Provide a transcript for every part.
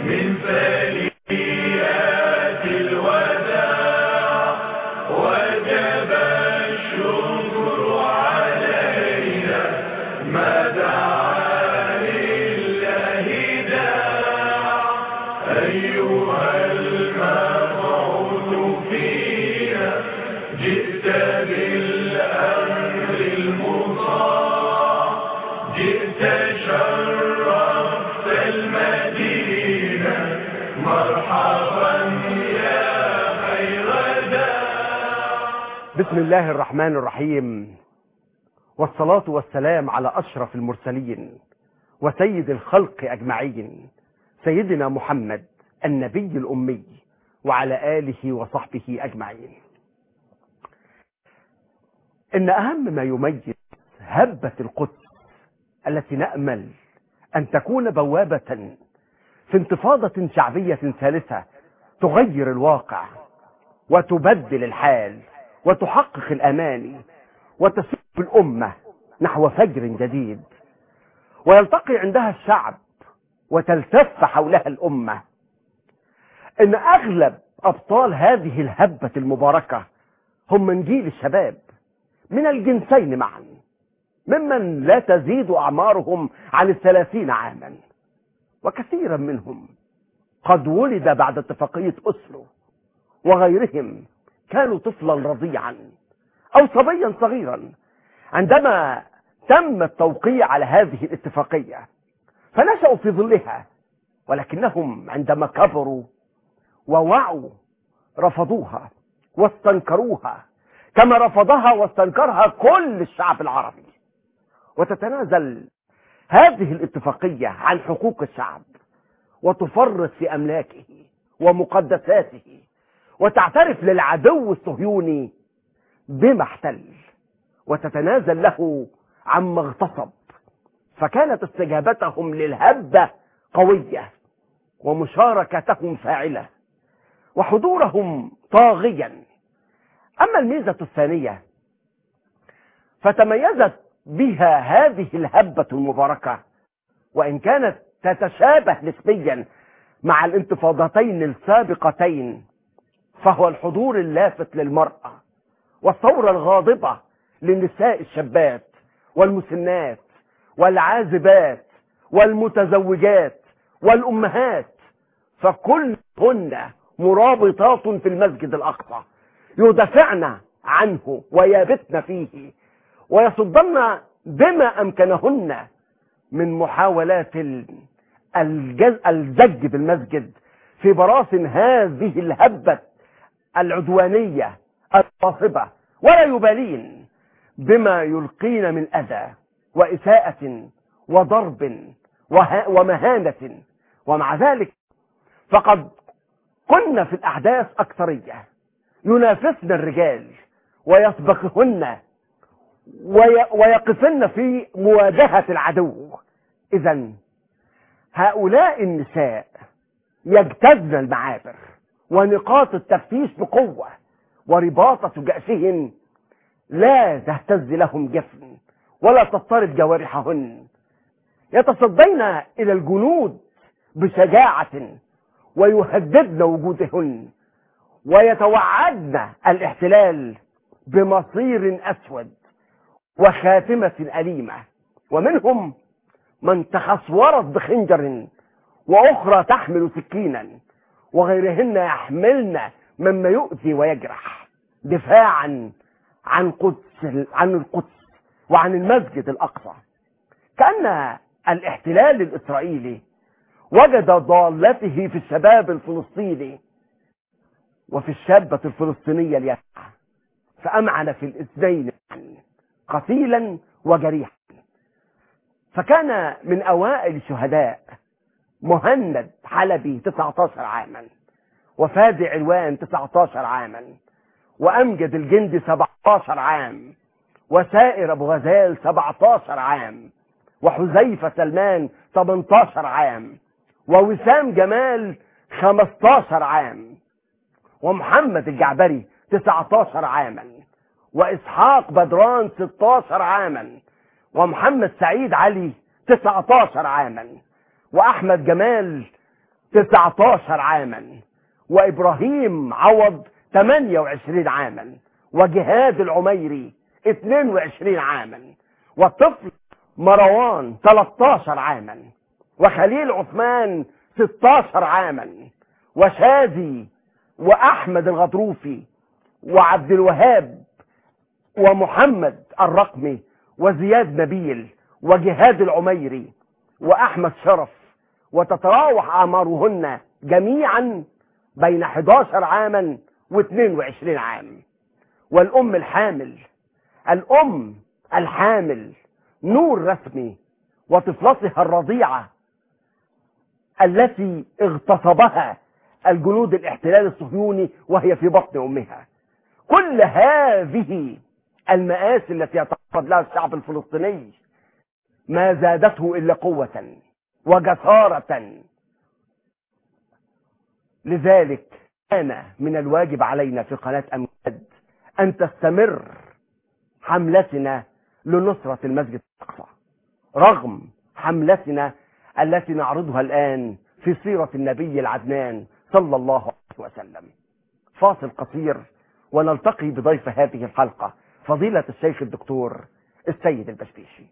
من فليات الوداع وجب الشكر علينا ما دعا لله داع أيها المبعوث فينا جئت بالأمر المطاع جئت شرفت المدينة مرحبا يا خير داع بسم الله الرحمن الرحيم والصلاة والسلام على أشرف المرسلين وسيد الخلق أجمعين سيدنا محمد النبي الأمي وعلى آله وصحبه أجمعين إن أهم ما يميز هبة القدس التي نأمل أن تكون بوابة في انتفاضة شعبية ثالثة تغير الواقع وتبدل الحال وتحقق الأماني وتسوق الأمة نحو فجر جديد ويلتقي عندها الشعب وتلتف حولها الأمة إن أغلب أبطال هذه الهبة المباركة هم من جيل الشباب من الجنسين معا ممن لا تزيد أعمارهم عن الثلاثين عاما وكثيرا منهم قد ولد بعد اتفاقية أسلو وغيرهم كانوا طفلا رضيعا أو صبيا صغيرا عندما تم التوقيع على هذه الاتفاقية فنشأوا في ظلها ولكنهم عندما كبروا ووعوا رفضوها واستنكروها كما رفضها واستنكرها كل الشعب العربي وتتنازل هذه الاتفاقية عن حقوق الشعب وتفرط في أملاكه ومقدساته وتعترف للعدو الصهيوني بما احتل وتتنازل له عما اغتصب فكانت استجابتهم للهبة قوية ومشاركتهم فاعلة وحضورهم طاغيا أما الميزة الثانية فتميزت بها هذه الهبة المباركة وإن كانت تتشابه نسبيا مع الانتفاضتين السابقتين فهو الحضور اللافت للمرأة والثورة الغاضبة للنساء الشابات والمسنات والعازبات والمتزوجات والأمهات فكلهن مرابطات في المسجد الأقصى يدافعن عنه ويابتن فيه ويصدن بما أمكنهن من محاولات ال- الجز... الزج بالمسجد في براثن هذه الهبة العدوانية الغاصبة ولا يبالين بما يلقين من أذى وإساءة وضرب وه... ومهانة ومع ذلك فقد كنا في الأحداث أكثرية ينافسن الرجال ويسبقهن وي... ويقفن في مواجهة العدو إذا هؤلاء النساء يجتزن المعابر ونقاط التفتيش بقوة ورباطة جأسهن لا تهتز لهم جفن ولا تضطرب جوارحهن يتصدين إلى الجنود بشجاعة ويهددن وجودهن ويتوعدن الاحتلال بمصير أسود وخاتمة أليمة ومنهم من تخصورت بخنجر وأخرى تحمل سكينا وغيرهن يحملن مما يؤذي ويجرح دفاعا عن قدس عن القدس وعن المسجد الأقصى كأن الاحتلال الإسرائيلي وجد ضالته في الشباب الفلسطيني وفي الشابة الفلسطينية اليافعة فأمعن في الاثنين قتيلا وجريحا فكان من أوائل الشهداء مهند حلبي 19 عاما وفادي علوان 19 عاما وأمجد الجندي 17 عام وسائر أبو غزال 17 عام وحذيفة سلمان 18 عام ووسام جمال 15 عام ومحمد الجعبري 19 عاما وإسحاق بدران 16 عاما ومحمد سعيد علي 19 عاما وأحمد جمال 19 عاما وإبراهيم عوض 28 عاما وجهاد العميري 22 عاما والطفل مروان 13 عاما وخليل عثمان 16 عاما وشادي وأحمد الغضروفي وعبد الوهاب ومحمد الرقمي وزياد نبيل وجهاد العميري وأحمد شرف وتتراوح أعمارهن جميعا بين 11 عاما و22 عام والأم الحامل الأم الحامل نور رسمي وطفلتها الرضيعة التي اغتصبها الجنود الاحتلال الصهيوني وهي في بطن أمها كل هذه المآسي التي يتعرض لها الشعب الفلسطيني ما زادته إلا قوة وجسارة لذلك كان من الواجب علينا في قناة أمجاد أن تستمر حملتنا لنصرة المسجد الأقصى رغم حملتنا التي نعرضها الآن في سيرة النبي العدنان صلى الله عليه وسلم فاصل قصير ونلتقي بضيف هذه الحلقة فضيلة الشيخ الدكتور السيد البشبيشي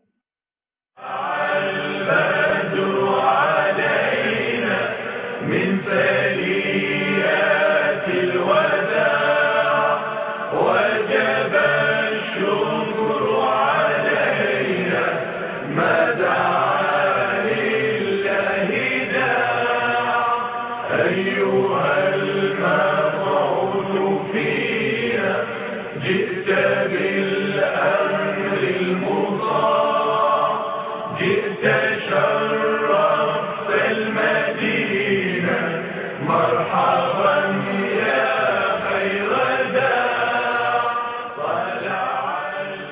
البدر علينا من ثنيات الوداع وجب الشكر علينا ما دعا لله داع أيها المبعوث فينا جئت بالأمر المطاع جئت شرفت المدينة مرحبا يا خير داع طلع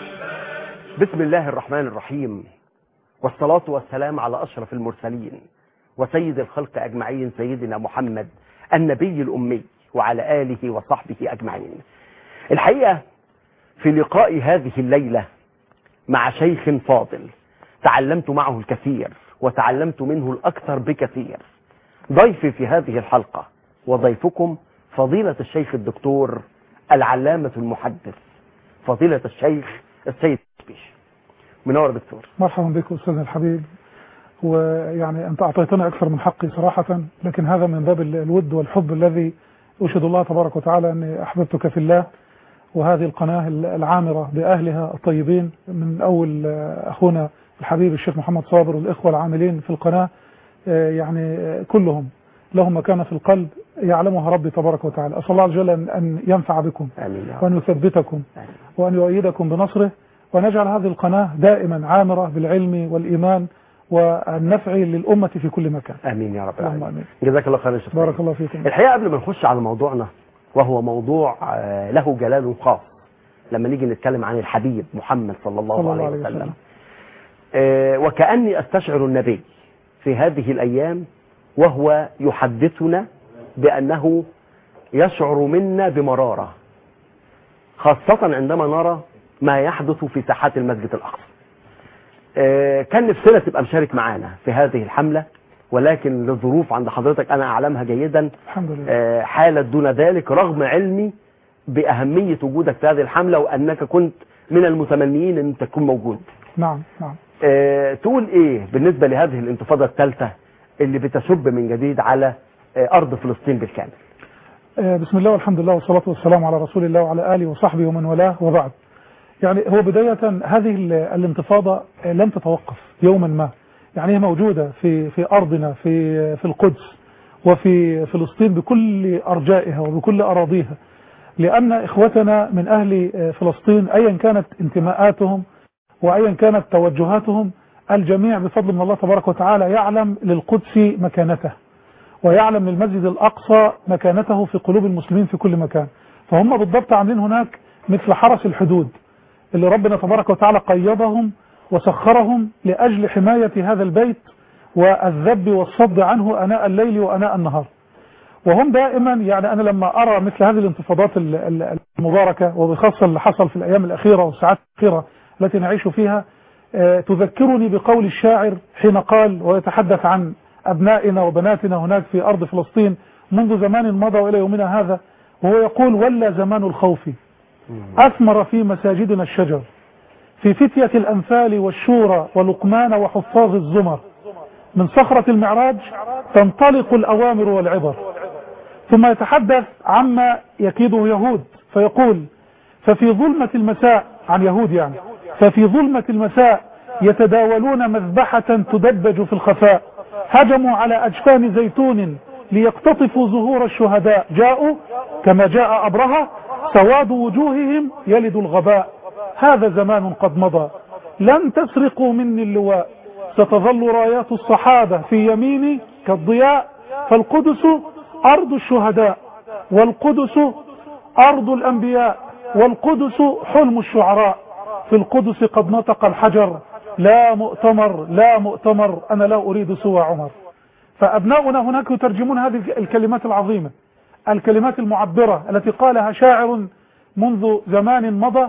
بسم الله الرحمن الرحيم والصلاة والسلام على أشرف المرسلين وسيد الخلق أجمعين سيدنا محمد النبي الأمي وعلى آله وصحبه أجمعين الحقيقة في لقاء هذه الليلة مع شيخ فاضل تعلمت معه الكثير وتعلمت منه الأكثر بكثير ضيفي في هذه الحلقة وضيفكم فضيلة الشيخ الدكتور العلامة المحدث فضيلة الشيخ السيد بيش منور دكتور مرحبا بك أستاذنا الحبيب ويعني أنت أعطيتنا أكثر من حقي صراحة لكن هذا من باب ال- الود والحب الذي أشهد الله تبارك وتعالى أني أحببتك في الله وهذه القناة ال- العامرة بأهلها الطيبين من أول آه، أخونا الحبيب الشيخ محمد صابر والإخوة العاملين في القناة آه، يعني آه، كلهم لهم مكانة في القلب يعلمها ربي تبارك وتعالى أسأل الله عز وجل أن- أن ينفع بكم آمين يا رب وأن يثبتكم آمين. وأن يؤيدكم بنصره ونجعل هذه القناة دائما عامرة بالعلم والإيمان والنفع للأمة في كل مكان آمين يا رب اللهم العالمين آمين جزاك الله خير يا شيخ بارك سيد. الله فيكم الحقيقة قبل ما نخش على موضوعنا وهو موضوع آه، له جلال خاص لما نيجي نتكلم عن الحبيب محمد صلى الله, صلى الله عليه عليه وسلم وسلم. آه، وكأني أستشعر النبي في هذه الأيام وهو يحدثنا بأنه يشعر منا بمرارة خاصة عندما نرى ما يحدث في ساحات المسجد الأقصى آه، كان نفسنا تبقى مشارك معانا في هذه الحملة ولكن لظروف عند حضرتك أنا أعلمها جيدا الحمد لله آه، حالت دون ذلك رغم علمي بأهمية وجودك في هذه الحملة وأنك كنت من المتمنيين أن تكون موجود نعم نعم آه، تقول إيه بالنسبة لهذه الانتفاضة الثالثة اللي بتشب من جديد على آه، أرض فلسطين بالكامل آه، بسم الله والحمد لله والصلاة والسلام على رسول الله وعلى آله وصحبه ومن والاه وبعد يعني هو بداية هذه ال- الانتفاضة آه، لم تتوقف يوما ما يعني هي موجودة في في أرضنا في في القدس وفي فلسطين بكل أرجائها وبكل أراضيها لأن إخوتنا من أهل آه، فلسطين أيا كانت انتماءاتهم وأيا كانت توجهاتهم الجميع بفضل من الله تبارك وتعالى يعلم للقدس مكانته ويعلم للمسجد الأقصى مكانته في قلوب المسلمين في كل مكان فهم بالضبط عاملين هناك مثل حرس الحدود اللي ربنا تبارك وتعالى قيضهم وسخرهم لأجل حماية هذا البيت والذب والصد عنه أناء الليل وأناء النهار وهم دائما يعني أنا لما أرى مثل هذه الانتفاضات ال- ال- المباركة وبخاصة اللي حصل في الأيام الأخيرة والساعات الأخيرة التي نعيش فيها آه، تذكرني بقول الشاعر حين قال ويتحدث عن أبنائنا وبناتنا هناك في أرض فلسطين منذ زمان مضى وإلى يومنا هذا وهو يقول ولا زمان الخوف أثمر في مساجدنا الشجر في فتية الأنفال والشورى ولقمان وحفاظ الزمر من صخرة المعراج تنطلق الأوامر والعبر ثم يتحدث عما يكيده يهود فيقول ففي ظلمة المساء عن يهود يعني ففي ظلمة المساء يتداولون مذبحة تدبج في الخفاء هجموا على أجفان زيتون ليقتطفوا زهور الشهداء جاءوا كما جاء أبرهة سواد وجوههم يلد الغباء هذا زمان قد مضى لن تسرقوا مني اللواء ستظل رايات الصحابة في يميني كالضياء فالقدس أرض الشهداء والقدس أرض الأنبياء والقدس حلم الشعراء في القدس قد نطق الحجر لا مؤتمر لا مؤتمر أنا لا أريد سوى عمر فأبناؤنا هناك يترجمون هذه الكلمات العظيمة الكلمات المعبرة التي قالها شاعر منذ زمان مضى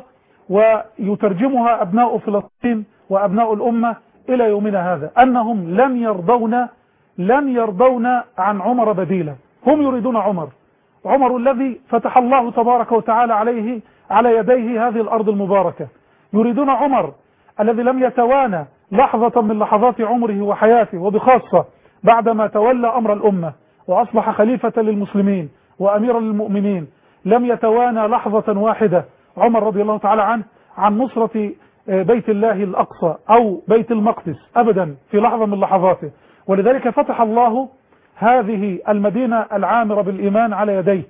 ويترجمها أبناء فلسطين وأبناء الأمة إلى يومنا هذا أنهم لن يرضون لن يرضون عن عمر بديلا هم يريدون عمر عمر الذي فتح الله تبارك وتعالى عليه على يديه هذه الأرض المباركة يريدون عمر الذي لم يتوانى لحظة من لحظات عمره وحياته وبخاصة بعدما تولى أمر الأمة وأصبح خليفة للمسلمين وأميرا للمؤمنين لم يتوانى لحظة واحدة عمر رضي الله تعالى عنه عن نصرة بيت الله الأقصى أو بيت المقدس أبدا في لحظة من لحظاته ولذلك فتح الله هذه المدينة العامرة بالإيمان على يديه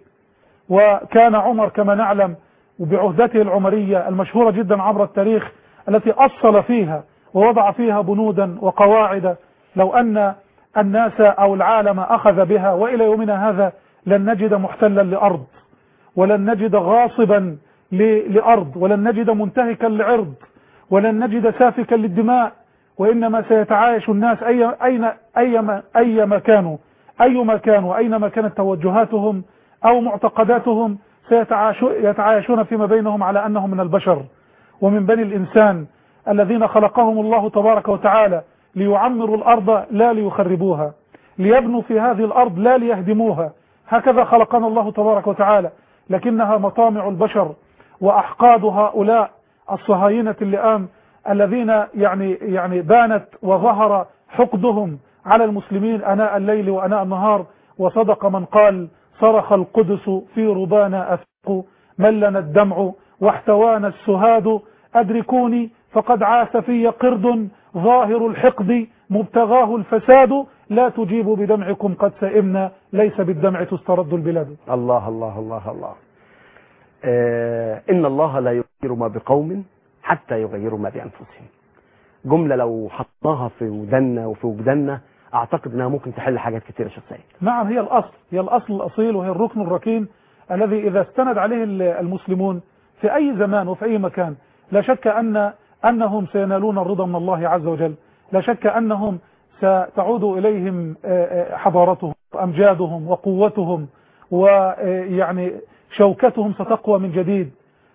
وكان عمر كما نعلم وبعهدته العمرية المشهورة جدا عبر التاريخ التي أصل فيها ووضع فيها بنودا وقواعد لو أن الناس أو العالم أخذ بها وإلى يومنا هذا لن نجد محتلا لأرض ولن نجد غاصبا لأرض ولن نجد منتهكا لعرض ولن نجد سافكا للدماء وإنما سيتعايش الناس أي, أين أي, أي ما كانوا أي ما كانوا أينما كانت توجهاتهم أو معتقداتهم سيتعايشون فيما بينهم على أنهم من البشر ومن بني الإنسان الذين خلقهم الله تبارك وتعالى ليعمروا الأرض لا ليخربوها ليبنوا في هذه الأرض لا ليهدموها هكذا خلقنا الله تبارك وتعالى لكنها مطامع البشر وأحقاد هؤلاء الصهاينة اللئام الذين يعني يعني بانت وظهر حقدهم على المسلمين أناء الليل وأناء النهار وصدق من قال صرخ القدس في ربانا أفق ملنا الدمع واحتوانا السهاد أدركوني فقد عاث في قرد ظاهر الحقد مبتغاه الفساد لا تجيبوا بدمعكم قد سئمنا ليس بالدمع تسترد البلاد الله الله الله الله آه إن الله لا يغير ما بقوم حتى يغيروا ما بأنفسهم جملة لو حطناها في ودنا وفي وجداننا أعتقد أنها ممكن تحل حاجات كتيرة شخصية سيد نعم هي الأصل هي الأصل الأصيل وهي الركن الركين الذي إذا استند عليه المسلمون في أي زمان وفي أي مكان لا شك أن أنهم سينالون الرضا من الله عز وجل لا شك أنهم ستعود إليهم حضارتهم وأمجادهم وقوتهم ويعني شوكتهم ستقوى من جديد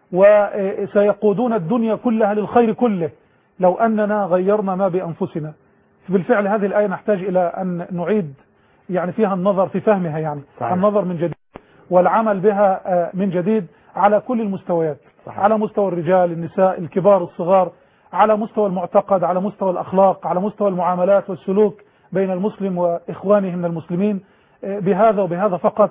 وسيقودون الدنيا كلها للخير كله لو أننا غيرنا ما بأنفسنا بالفعل هذه الآية نحتاج إلى أن نعيد يعني فيها النظر في فهمها يعني صحيح. النظر من جديد والعمل بها من جديد على كل المستويات صحيح. على مستوى الرجال النساء الكبار الصغار على مستوى المعتقد على مستوى الأخلاق على مستوى المعاملات والسلوك بين المسلم وإخوانه من المسلمين بهذا وبهذا فقط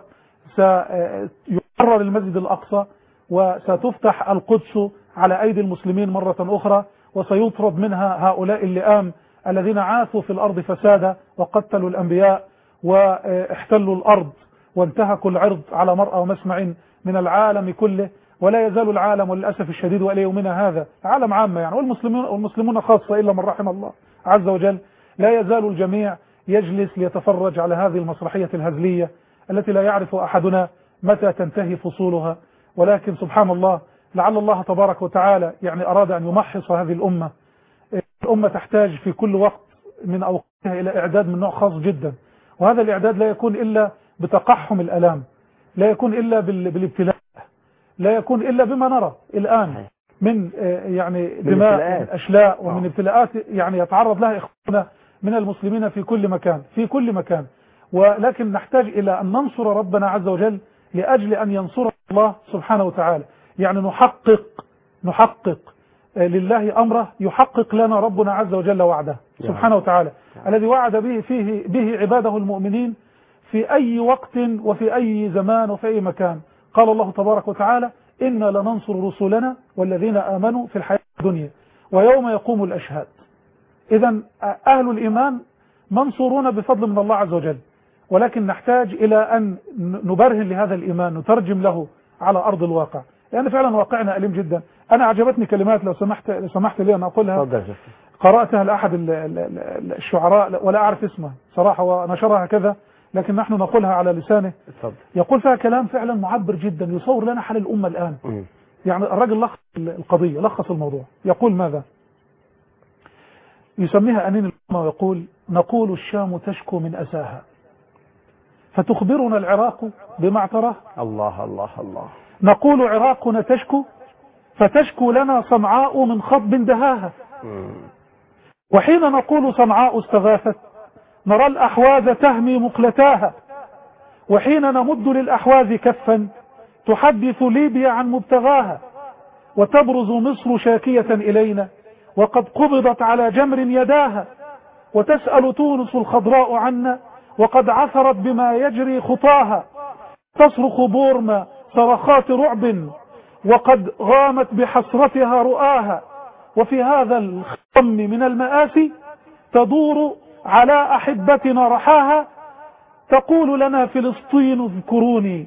سيقرر المسجد الأقصى وستفتح القدس على أيدي المسلمين مرة أخرى وسيطرد منها هؤلاء اللئام الذين عاثوا في الأرض فسادا وقتلوا الأنبياء واحتلوا الأرض وانتهكوا العرض على مرأى ومسمع من العالم كله ولا يزال العالم وللأسف الشديد وإلى يومنا هذا عالم عامة يعني والمسلمون, والمسلمون خاصة إلا من رحم الله عز وجل لا يزال الجميع يجلس ليتفرج على هذه المسرحية الهزلية التي لا يعرف أحدنا متى تنتهي فصولها ولكن سبحان الله لعل الله تبارك وتعالى يعني أراد أن يمحص هذه الأمة الأمة تحتاج في كل وقت من أوقاتها إلى إعداد من نوع خاص جدا وهذا الإعداد لا يكون إلا بتقحم الألام لا يكون إلا بالابتلاء لا يكون إلا بما نرى الآن من يعني دماء ومن أشلاء ومن ابتلاءات يعني يتعرض لها إخواننا من المسلمين في كل مكان في كل مكان ولكن نحتاج إلى أن ننصر ربنا عز وجل لأجل أن ينصر الله سبحانه وتعالى يعني نحقق نحقق لله أمره يحقق لنا ربنا عز وجل وعده سبحانه وتعالى الذي وعد به فيه به عباده المؤمنين في أي وقت وفي أي زمان وفي أي مكان قال الله تبارك وتعالى إنا لننصر رسلنا والذين آمنوا في الحياة الدنيا ويوم يقوم الأشهاد إذا أهل الإيمان منصورون بفضل من الله عز وجل ولكن نحتاج إلى أن نبرهن لهذا الإيمان نترجم له على أرض الواقع لأن فعلا واقعنا أليم جدا أنا أعجبتني كلمات لو سمحت لو سمحت لي أن أقولها اتفضل يا شيخ. قرأتها لأحد ال- ال- ال- الشعراء ولا أعرف اسمه صراحة ونشرها كذا لكن نحن نقولها على لسانه اتفضل يقول فيها كلام فعلا معبر جدا يصور لنا حال الأمة الآن مم. يعني الرجل لخص القضية لخص الموضوع يقول ماذا يسميها أنين الأمة ويقول نقول الشام تشكو من أساها فتخبرنا العراق بما اعتراه الله الله الله نقول عراقنا تشكو فتشكو لنا صنعاء من خطب دهاها مم. وحين نقول صنعاء استغاثت نرى الأحواز تهمي مقلتاها وحين نمد للأحواز كفا تحدث ليبيا عن مبتغاها وتبرز مصر شاكية إلينا وقد قبضت على جمر يداها وتسأل تونس الخضراء عنا وقد عثرت بما يجري خطاها تصرخ بورما صرخات رعب وقد غامت بحسرتها رؤاها وفي هذا الخم من المآسي تدور على أحبتنا رحاها تقول لنا فلسطين اذكروني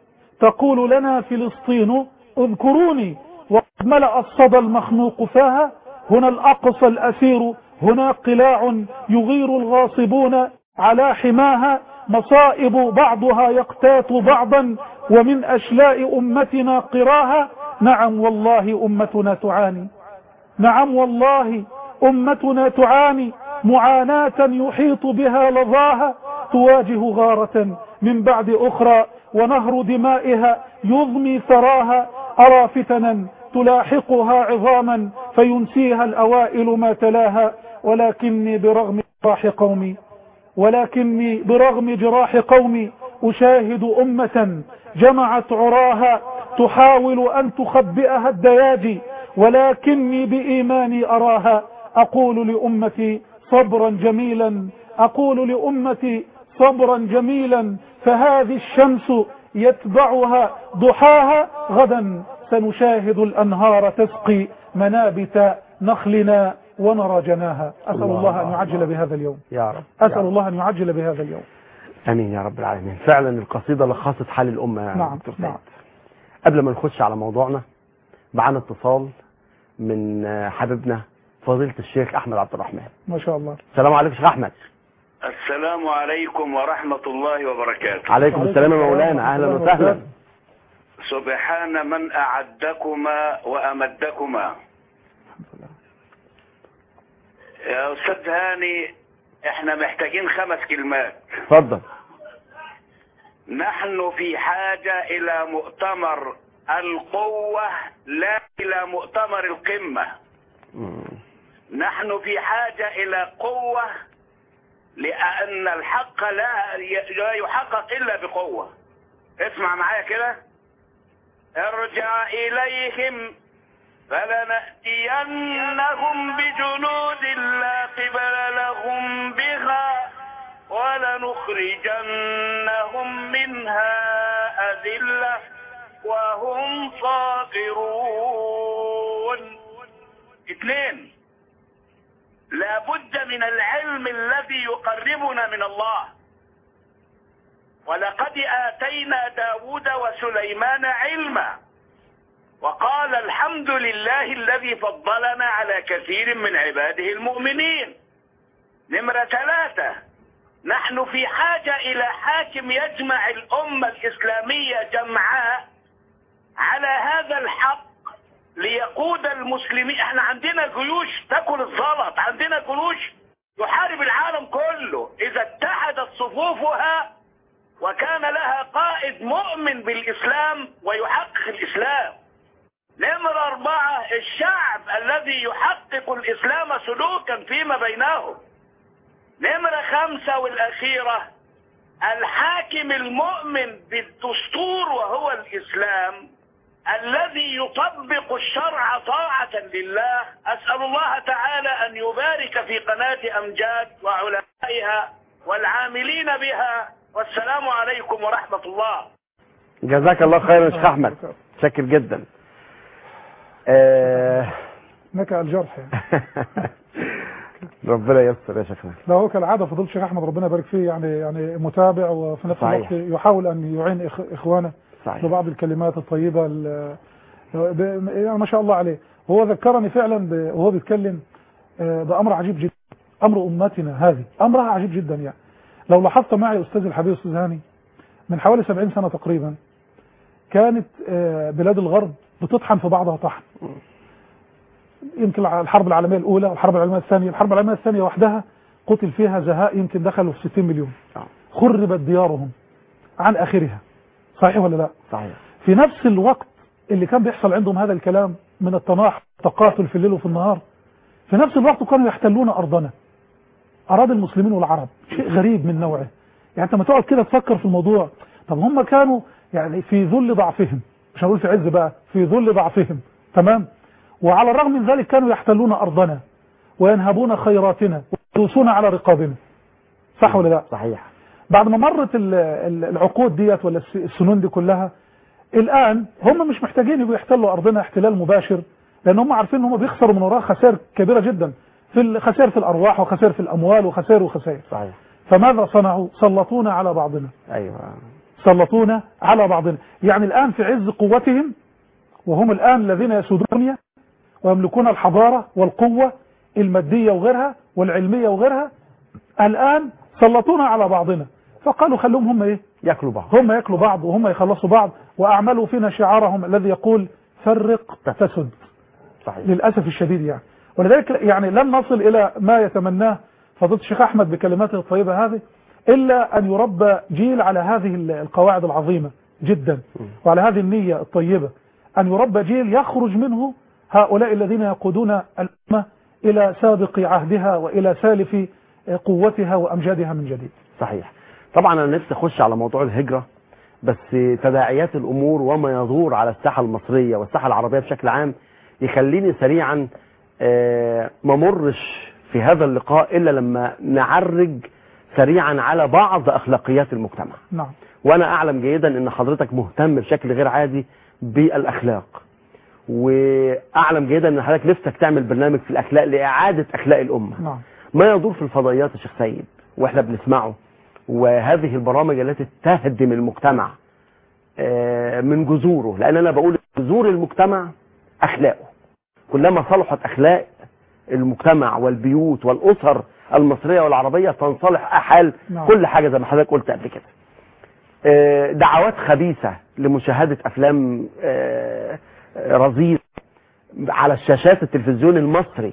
تقول لنا فلسطين اذكروني وقد ملأ الصدى المخنوق فاها هنا الأقصى الأسير هنا قلاع يغير الغاصبون على حماها مصائب بعضها يقتات بعضا ومن أشلاء أمتنا قراها نعم والله أمتنا تعاني نعم والله أمتنا تعاني معاناة يحيط بها لظاها تواجه غارة من بعد أخرى ونهر دمائها يضمي ثراها أرى فتنا تلاحقها عظاما فينسيها الأوائل ما تلاها ولكني برغم جراح قومي ولكني برغم جراح قومي أشاهد أمة جمعت عراها تحاول أن تخبئها الدياجي ولكني بإيماني أراها أقول لأمتي صبرا جميلا أقول لأمتي صبرا جميلا فهذه الشمس يتبعها ضحاها غدا سنشاهد الأنهار تسقي منابت نخلنا ونرى جناها أسأل الله الله أن الله يعجل الله. بهذا اليوم يا رب أسأل يا رب. الله أن يعجل بهذا اليوم امين يا رب العالمين فعلا القصيده لخصت حال الامه يا نعم، دكتور نعم. سيد قبل ما نخش على موضوعنا معانا اتصال من آه، حبيبنا فضيله الشيخ احمد عبد الرحمن ما شاء الله السلام عليكم شيخ احمد السلام عليكم ورحمة الله وبركاته عليكم السلام يا مولانا اهلا ورحمة الله وسهلا وبركاته. سبحان من أعدكما وأمدكما يا أستاذ هاني احنا محتاجين خمس كلمات اتفضل نحن في حاجة إلى مؤتمر القوة لا إلى مؤتمر القمة مم. نحن في حاجة إلى قوة لأن الحق لا لا يحقق إلا بقوة اسمع معايا كده ارجع إليهم فلنأتينهم بجنود لا قبل لهم بها ولنخرجنهم منها أذلة وهم صاغرون اثنين لابد من العلم الذي يقربنا من الله ولقد آتينا داود وسليمان علما وقال الحمد لله الذي فضلنا على كثير من عباده المؤمنين نمرة ثلاثة نحن في حاجة إلى حاكم يجمع الأمة الإسلامية جمعاء على هذا الحق ليقود المسلمين احنا عندنا جيوش تاكل الزلط عندنا جيوش يحارب العالم كله اذا اتحدت صفوفها وكان لها قائد مؤمن بالاسلام ويحقق الاسلام نمرة أربعة الشعب الذي يحقق الإسلام سلوكا فيما بينهم نمرة خمسة والأخيرة الحاكم المؤمن بالدستور وهو الإسلام الذي يطبق الشرع طاعة لله أسأل الله تعالى أن يبارك في قناة أمجاد وعلمائها والعاملين بها والسلام عليكم ورحمة الله جزاك الله خيرا يا شيخ احمد شاكر جدا آه، نكأ الجرح يعني ربنا ييسر يا شيخنا لا هو كالعاده فضيله الشيخ احمد ربنا يبارك فيه يعني يعني متابع وفي نفس صحيح. الوقت يحاول ان يعين إخ اخوانه صحيح ببعض الكلمات الطيبه ال- ب- يعني ما شاء الله عليه هو ذكرني فعلا ب- وهو بيتكلم آه، بامر عجيب جدا امر امتنا هذه امرها عجيب جدا يعني لو لاحظت معي استاذ الحبيب استاذ هاني من حوالي 70 سنه تقريبا كانت آه، بلاد الغرب بتطحن في بعضها طحن يمكن الحرب العالميه الاولى والحرب العالميه الثانيه الحرب العالميه الثانيه وحدها قتل فيها زهاء يمكن دخلوا في 60 مليون آه. خربت ديارهم عن اخرها صحيح ولا لا صحيح في نفس الوقت اللي كان بيحصل عندهم هذا الكلام من التناح التقاتل في الليل وفي النهار في نفس الوقت كانوا يحتلون ارضنا اراضي المسلمين والعرب شيء غريب من نوعه يعني انت لما تقعد كده تفكر في الموضوع طب هم كانوا يعني في ذل ضعفهم مش هنقول في عز بقى في ذل ضعفهم تمام وعلى الرغم من ذلك كانوا يحتلون ارضنا وينهبون خيراتنا ويدوسون على رقابنا صح ولا لا صحيح بعد ما مرت ال- ال- العقود ديت ولا الس- السنون دي كلها الان هم مش محتاجين يبقوا يحتلوا ارضنا احتلال مباشر لان هم عارفين ان هم بيخسروا من وراها خسائر كبيره جدا في ال- خسائر في الارواح وخسائر في الاموال وخسائر وخسائر صحيح فماذا صنعوا سلطونا على بعضنا ايوه سلطونا على بعضنا يعني الآن في عز قوتهم وهم الآن الذين يسودون الدنيا ويملكون الحضارة والقوة المادية وغيرها والعلمية وغيرها الآن سلطونا على بعضنا فقالوا خلوهم هم إيه ياكلوا بعض هم ياكلوا بعض وهم يخلصوا بعض وأعملوا فينا شعارهم الذي يقول فرق تسد صحيح للأسف الشديد يعني ولذلك يعني لن نصل إلى ما يتمناه فضيلة الشيخ أحمد بكلماته الطيبة هذه إلا أن يربى جيل على هذه القواعد العظيمة جدا وعلى هذه النية الطيبة أن يربى جيل يخرج منه هؤلاء الذين يقودون الأمة إلى سابق عهدها وإلى سالف قوتها وأمجادها من جديد صحيح طبعا انا نفسي اخش على موضوع الهجرة بس تداعيات الامور وما يدور على الساحة المصرية والساحة العربية بشكل عام يخليني سريعا آه، ما مرش في هذا اللقاء الا لما نعرج سريعا على بعض اخلاقيات المجتمع نعم وانا اعلم جيدا ان حضرتك مهتم بشكل غير عادي بالاخلاق واعلم جيدا ان حضرتك نفسك تعمل برنامج في الاخلاق لاعاده اخلاق الامه نعم ما يدور في الفضائيات يا شيخ سيد واحنا بنسمعه وهذه البرامج التي تهدم المجتمع آه، من جذوره لان انا بقول جذور المجتمع اخلاقه كلما صلحت اخلاق المجتمع والبيوت والاسر المصريه والعربيه تنصلح حال نعم. كل حاجه زي ما حضرتك قلت قبل كده آه، دعوات خبيثه لمشاهده افلام آه، آه، رذيذه على الشاشات التلفزيون المصري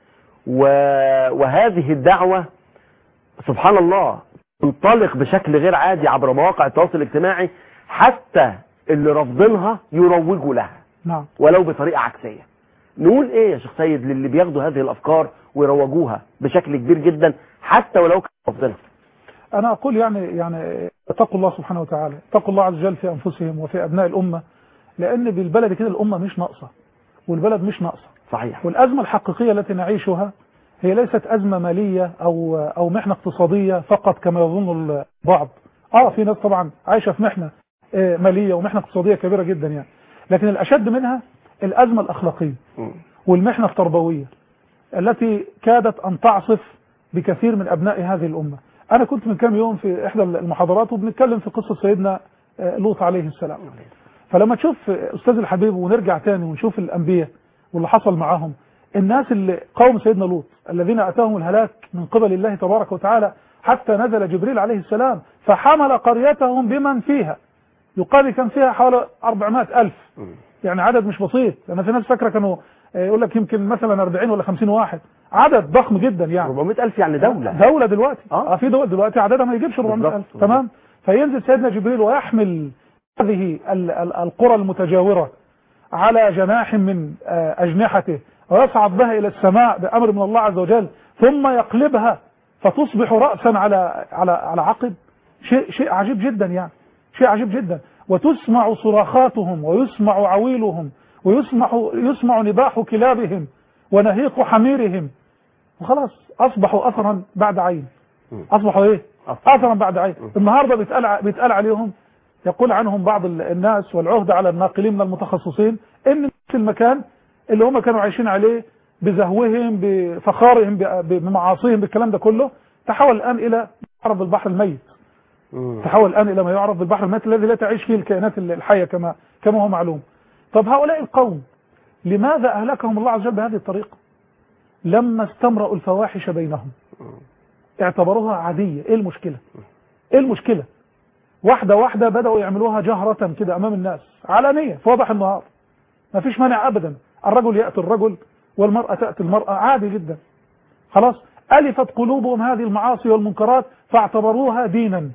و- وهذه الدعوة سبحان الله تنطلق بشكل غير عادي عبر مواقع التواصل الاجتماعي حتى اللي رافضينها يروجوا لها نعم ولو بطريقة عكسية نقول ايه يا شيخ سيد للي بياخدوا هذه الافكار ويروجوها بشكل كبير جدا حتى ولو كانوا رافضينها أنا أقول يعني يعني اتقوا الله سبحانه وتعالى اتقوا الله عز وجل في أنفسهم وفي أبناء الأمة لأن بالبلد كده الأمة مش ناقصة والبلد مش ناقصة صحيح والأزمة الحقيقية التي نعيشها هي ليست أزمة مالية أو أو محنة اقتصادية فقط كما يظن البعض آه في ناس طبعا عايشة في محنة آه، مالية ومحنة اقتصادية كبيرة جدا يعني لكن الأشد منها الأزمة الأخلاقية مم. والمحنة التربوية التي كادت أن تعصف بكثير من أبناء هذه الأمة أنا كنت من كام يوم في إحدى المحاضرات وبنتكلم في قصة سيدنا آه، لوط عليه السلام فلما تشوف آه، أستاذ الحبيب ونرجع تاني ونشوف الأنبياء واللي حصل معاهم الناس اللي قوم سيدنا لوط الذين أتاهم الهلاك من قبل الله تبارك وتعالى حتى نزل جبريل عليه السلام فحمل قريتهم بمن فيها يقال كان فيها حوالي 400 ألف مم. يعني عدد مش بسيط لأن في ناس فاكرة كانوا آه، يقول لك يمكن مثلا 40 ولا 50 واحد عدد ضخم جدا يعني 400 ألف يعني دولة دولة دلوقتي آه. اه في دول دلوقتي عددها ما يجيبش 400 ألف بالظبط. تمام فينزل سيدنا جبريل ويحمل هذه ال- ال- القرى المتجاورة على جناح من آه، أجنحته ويصعد بها إلى السماء بأمر من الله عز وجل ثم يقلبها فتصبح رأسا على على على عقب شيء شيء عجيب جدا يعني شيء عجيب جدا وتسمع صراخاتهم ويسمع عويلهم ويسمع يسمع نباح كلابهم ونهيق حميرهم وخلاص اصبحوا اثرا بعد عين اصبحوا ايه أثر. اثرا بعد عين النهارده بيتقال ع- بيتقال عليهم يقول عنهم بعض ال- الناس والعهد على الناقلين من المتخصصين ان نفس المكان اللي هم كانوا عايشين عليه بزهوهم بفخارهم ب- بمعاصيهم بالكلام ده كله تحول الان الى ما يعرف بالبحر الميت مم. تحول الان الى ما يعرف بالبحر الميت الذي لا تعيش فيه الكائنات الحيه كما كما هو معلوم طب هؤلاء القوم لماذا اهلكهم الله عز وجل بهذه الطريقه لما استمرأوا الفواحش بينهم اعتبروها عاديه ايه المشكله ايه المشكله واحده واحده بداوا يعملوها جهره كده امام الناس علانيه في وضح النهار ما فيش مانع ابدا الرجل ياتي الرجل والمراه تاتي المراه عادي جدا خلاص الفت قلوبهم هذه المعاصي والمنكرات فاعتبروها دينا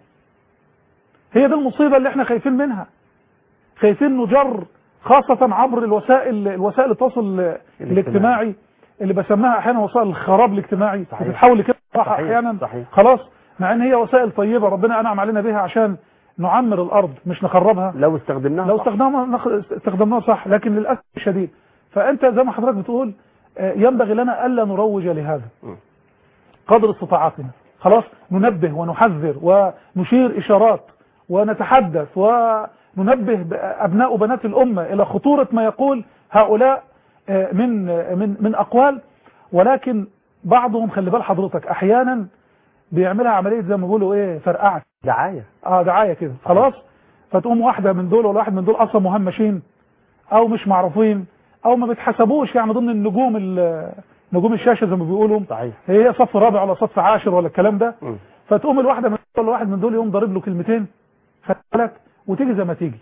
هي دي المصيبه اللي احنا خايفين منها خايفين نجر خاصه عبر الوسائل الوسائل التواصل الاجتماعي اللي بسميها احيانا وسائل الخراب الاجتماعي صحيح. بتتحول لكده صراحه صحيح. احيانا صحيح. خلاص مع ان هي وسائل طيبه ربنا انعم علينا بها عشان نعمر الارض مش نخربها لو استخدمناها لو صح. استخدمناها نخ- استخدمناها صح لكن للاسف الشديد فانت زي ما حضرتك بتقول آه، ينبغي لنا الا نروج لهذا م. قدر استطاعتنا خلاص ننبه ونحذر ونشير اشارات ونتحدث وننبه ب- ابناء وبنات الامه الى خطوره ما يقول هؤلاء آه، من آه، من من اقوال ولكن بعضهم خلي بال حضرتك احيانا بيعملها عمليه زي ما بيقولوا ايه فرقعه دعاية اه دعايه كده خلاص فتقوم واحده من دول ولا واحد من دول اصلا مهمشين او مش معروفين او ما بيتحسبوش يعني ضمن النجوم ال- نجوم الشاشه زي ما بيقولوا صحيح هي صف رابع ولا صف عاشر ولا الكلام ده مم. فتقوم الواحده من دول ولا واحد من دول يقوم ضارب له كلمتين خد بالك وتيجي زي ما تيجي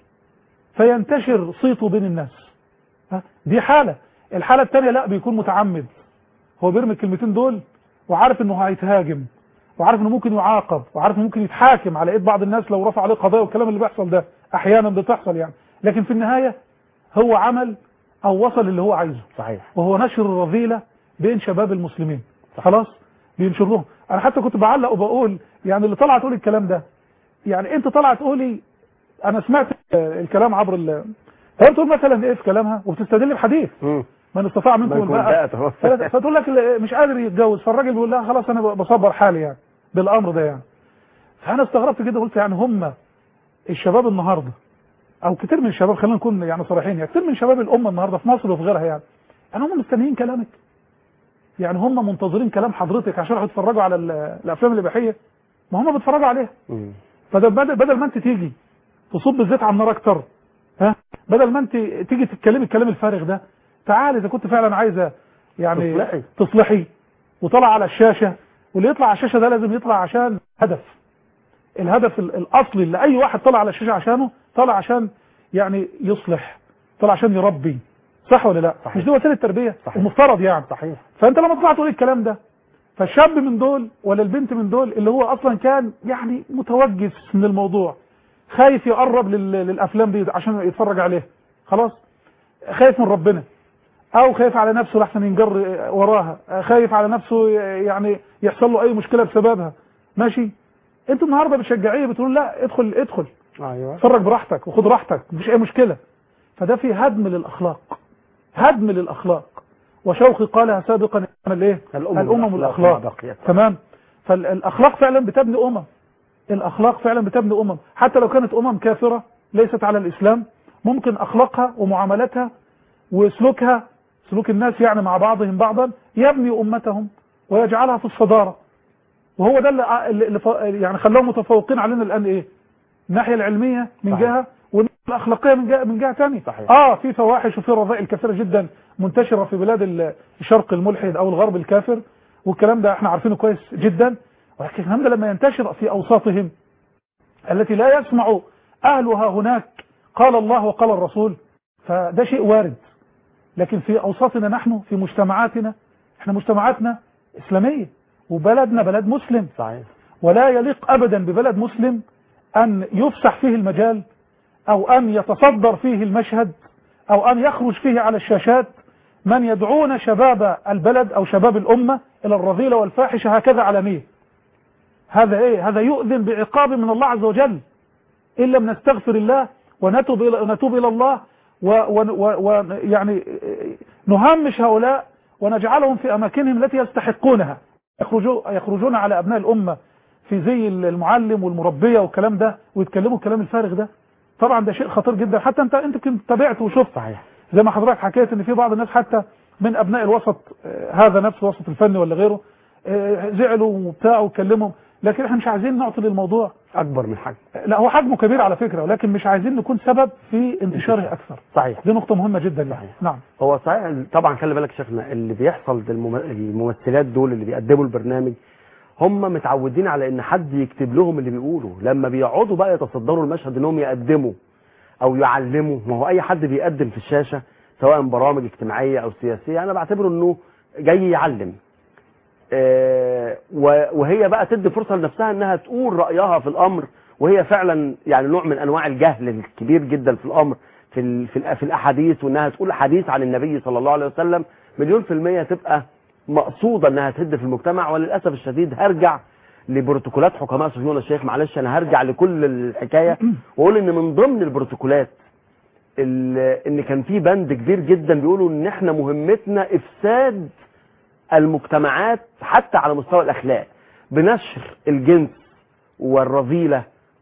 فينتشر صيته بين الناس ها؟ دي حاله الحاله الثانيه لا بيكون متعمد هو بيرمي الكلمتين دول وعارف انه هيتهاجم وعارف انه ممكن يعاقب وعارف انه ممكن يتحاكم على ايد بعض الناس لو رفع عليه قضايا والكلام اللي بيحصل ده احيانا بتحصل يعني لكن في النهايه هو عمل او وصل اللي هو عايزه صحيح وهو نشر الرذيلة بين شباب المسلمين خلاص بينشروهم انا حتى كنت بعلق وبقول يعني اللي طلع تقول الكلام ده يعني انت طالعه تقولي انا سمعت آه، الكلام عبر ال فهي بتقول مثلا ايه في كلامها وبتستدل بحديث مم. من استطاع منكم منكم الباءة الباءة. فلا- فتقول لك ال- مش قادر يتجوز فالراجل بيقول لها خلاص انا بصبر حالي يعني بالامر ده يعني فانا استغربت كده قلت يعني هم الشباب النهارده او كتير من الشباب خلينا نكون يعني صريحين يعني كتير من شباب الامه النهارده في مصر وفي غيرها يعني يعني هم مستنيين كلامك يعني هم منتظرين كلام حضرتك عشان يروحوا يتفرجوا على ال- الافلام الاباحيه ما هم بيتفرجوا عليها مم. فده بدل بدل ما انت تيجي تصب الزيت على النار اكتر ها بدل ما انت تيجي تتكلمي الكلام الفارغ ده تعالي اذا كنت فعلا عايزه يعني تصلحي. تصلحي وطلع على الشاشه واللي يطلع على الشاشه ده لازم يطلع عشان هدف الهدف ال- الاصلي اللي اي واحد طلع على الشاشه عشانه طلع عشان يعني يصلح طلع عشان يربي صح ولا لا صحيح. مش دي وسيله تربيه صحيح. المفترض يعني صحيح فانت لما تطلع تقول الكلام ده فالشاب من دول ولا البنت من دول اللي هو اصلا كان يعني متوجس من الموضوع خايف يقرب لل- للافلام دي عشان يتفرج عليها خلاص خايف من ربنا او خايف على نفسه لحسن ينجر وراها خايف على نفسه يعني يحصل له اي مشكله بسببها ماشي انت النهارده بتشجعيه بتقول لا ادخل ادخل ايوه اتفرج براحتك وخد راحتك مفيش اي مشكله فده في هدم للاخلاق هدم للاخلاق وشوقي قالها سابقا إن الايه الأمم الامم والأخلاق والاخلاق ما بقيت. تمام فالاخلاق فعلا بتبني امم الاخلاق فعلا بتبني امم حتى لو كانت امم كافره ليست على الاسلام ممكن اخلاقها ومعاملتها وسلوكها سلوك الناس يعني مع بعضهم بعضا يبني امتهم ويجعلها في الصداره وهو ده اللي اللي ف- يعني خلاهم متفوقين علينا الان ايه الناحيه العلميه من صحيح. جهه والناحيه الاخلاقيه من جهه من جهه ثانيه صحيح. اه في فواحش وفي رذائل كثيره جدا منتشره في بلاد ال- الشرق الملحد او الغرب الكافر والكلام ده احنا عارفينه كويس جدا ولكن الكلام ده لما ينتشر في اوساطهم التي لا يسمع اهلها هناك قال الله وقال الرسول فده شيء وارد لكن في اوساطنا نحن في مجتمعاتنا احنا مجتمعاتنا اسلاميه وبلدنا بلد مسلم صحيح ولا يليق ابدا ببلد مسلم ان يفسح فيه المجال او ان يتصدر فيه المشهد او ان يخرج فيه على الشاشات من يدعون شباب البلد او شباب الامه الى الرذيله والفاحشه هكذا علنيه هذا ايه هذا يؤذن بعقاب من الله عز وجل ان لم نستغفر الله ونتوب الى نتوب الى الله ويعني نهمش هؤلاء ونجعلهم في اماكنهم التي يستحقونها يخرجون يخرجون على ابناء الامه في زي المعلم والمربيه والكلام ده ويتكلموا الكلام الفارغ ده طبعا ده شيء خطير جدا حتى انت انت يمكن تابعت وشفت صحيح زي ما حضرتك حكيت ان في بعض الناس حتى من ابناء الوسط آه، هذا نفس الوسط الفني ولا غيره آه، زعلوا وبتاع واتكلموا لكن احنا مش عايزين نعطي للموضوع اكبر من حجم لا هو حجمه كبير على فكره ولكن مش عايزين نكون سبب في انتشاره اكثر صحيح دي نقطه مهمه جدا يعني صحيح. نعم هو صحيح طبعا خلي بالك شيخنا اللي بيحصل ده المم- الممثلات دول اللي بيقدموا البرنامج هم متعودين على ان حد يكتب لهم اللي بيقولوا لما بيقعدوا بقى يتصدروا المشهد انهم يقدموا او يعلموا ما هو اي حد بيقدم في الشاشه سواء برامج اجتماعيه او سياسيه انا بعتبره انه جاي يعلم آه، و- وهي بقى تدي فرصه لنفسها انها تقول رايها في الامر وهي فعلا يعني نوع من انواع الجهل الكبير جدا في الامر في ال- في الأ- في الاحاديث وانها تقول حديث عن النبي صلى الله عليه وسلم مليون في المية تبقى مقصودة انها تهد في المجتمع وللاسف الشديد هرجع لبروتوكولات حكماء صهيون الشيخ معلش انا هرجع لكل الحكاية واقول ان من ضمن البروتوكولات ال- ان كان في بند كبير جدا بيقولوا ان احنا مهمتنا افساد المجتمعات حتى على مستوى الاخلاق بنشر الجنس والرذيله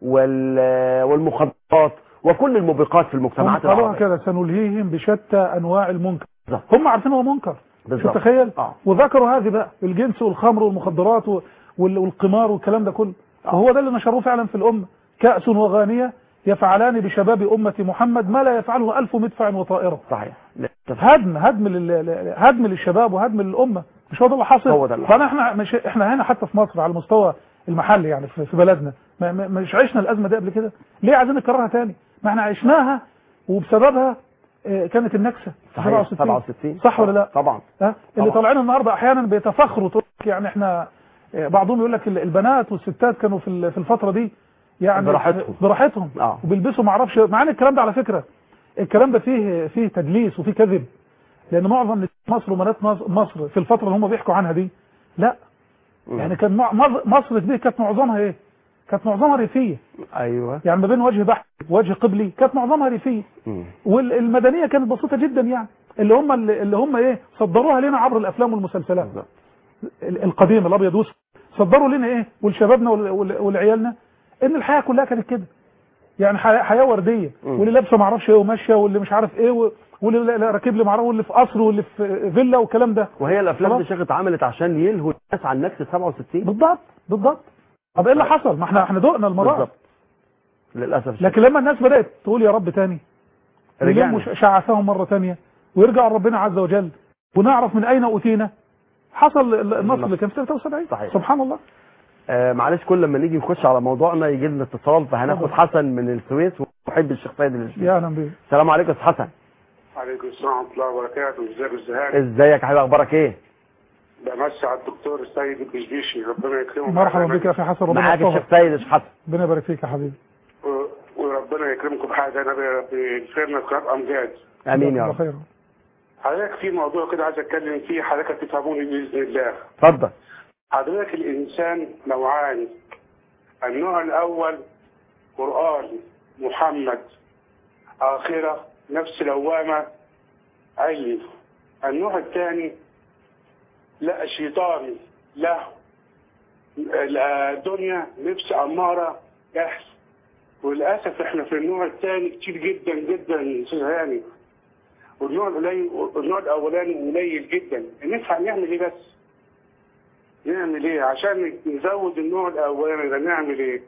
وال- والمخدرات وكل الموبقات في هم المجتمعات قالوها العربيه كده سنلهيهم بشتى انواع المنكر بالظبط. هم عارفين هو منكر شو بالظبط. تخيل اه وذكروا هذه بقى الجنس والخمر والمخدرات و- وال- والقمار والكلام ده كله وهو ده اللي نشروه فعلا في الأمة كأس وغانية يفعلان بشباب أمة محمد ما لا يفعله ألف مدفع وطائرة صحيح للأسف. هدم هدم لل- ل- هدم للشباب وهدم للأمة مش هو ده اللي حاصل هو ده اللي فانا احنا مش احنا هنا حتى في مصر على المستوى المحلي يعني في في بلدنا ما ما- مش عشنا الأزمة دي قبل كده ليه عايزين نكررها تاني ما احنا عشناها وبسببها آه، كانت النكسة في صحيح 67 67 صح ولا لا طبعا ها اللي طبعا. طالعين النهارده احيانا بيتفخروا تقول لك يعني احنا آه، بعضهم يقول لك ال- البنات والستات كانوا في ال- في الفتره دي يعني براحتهم. براحتهم اه وبيلبسوا ما اعرفش مع ان الكلام ده على فكره الكلام ده فيه فيه تدليس وفيه كذب لان معظم نساء مصر وبنات مص- مصر في الفتره اللي هم بيحكوا عنها دي لا مم. يعني كان مع- مص- مصر دي كانت معظمها ايه؟ كانت معظمها ريفيه ايوه يعني ما بين وجه بحري ووجه قبلي كانت معظمها ريفيه مم. والمدنيه كانت بسيطه جدا يعني اللي هم اللي اللي هم ايه صدروها لنا عبر الافلام والمسلسلات بالظبط ال- القديم الابيض والاسود صدروا لنا ايه ولشبابنا ول- ول- ولعيالنا ان الحياه كلها كانت كده يعني حياه, حياة ورديه مم. واللي لابسه ما اعرفش ايه وماشيه واللي مش عارف ايه و- واللي لا- لا راكب لي ما اعرف واللي في قصر واللي في فيلا والكلام ده وهي الافلام دي خلاص. شيخ اتعملت عشان يلهوا الناس عن نكسه 67 بالضبط بالضبط طب ايه اللي حصل ما احنا احنا دقنا المرار بالظبط للاسف الشديد. لكن لما الناس بدات تقول يا رب تاني رجعنا. يلموا ش- شعثهم مره تانية ويرجع ربنا عز وجل ونعرف من اين اوتينا حصل ال- النصر اللي كان في 73 صحيح. سبحان الله آه معلش كل لما نيجي نخش على موضوعنا يجي لنا اتصال فهناخد اتفضل. حسن من السويس ومحب الشيخ سيد الاشبيلي يا اهلا بيه السلام عليكم يا أستاذ حسن عليكم السلام ورحمة الله وبركاته ازيك الزهاري ازيك يا حبيبي اخبارك ايه بمسي على الدكتور السيد البشبيشي ربنا يكرمه مرحبا بك يا اخي حسن ربنا معاك الشيخ يحفظك سيد يا شيخ حسن ربنا يبارك فيك يا حبيبي و- وربنا يكرمكم بحاجة انا بخيرنا في قناة امجاد امين يا الله رب خير حضرتك في موضوع كده عايز اتكلم فيه حضرتك تفهموني باذن الله اتفضل حضرتك الانسان نوعان النوع الاول قرآن محمد آخرة نفس لوامة أي النوع الثاني لا شيطان له الدنيا نفس أمارة جهل وللأسف احنا في النوع الثاني كتير جدا جدا أستاذ هاني والنوع القليل النوع الأولاني قليل جدا نفهم نعمل إيه بس؟ نعمل إيه عشان نزود النوع الأولاني ده نعمل إيه؟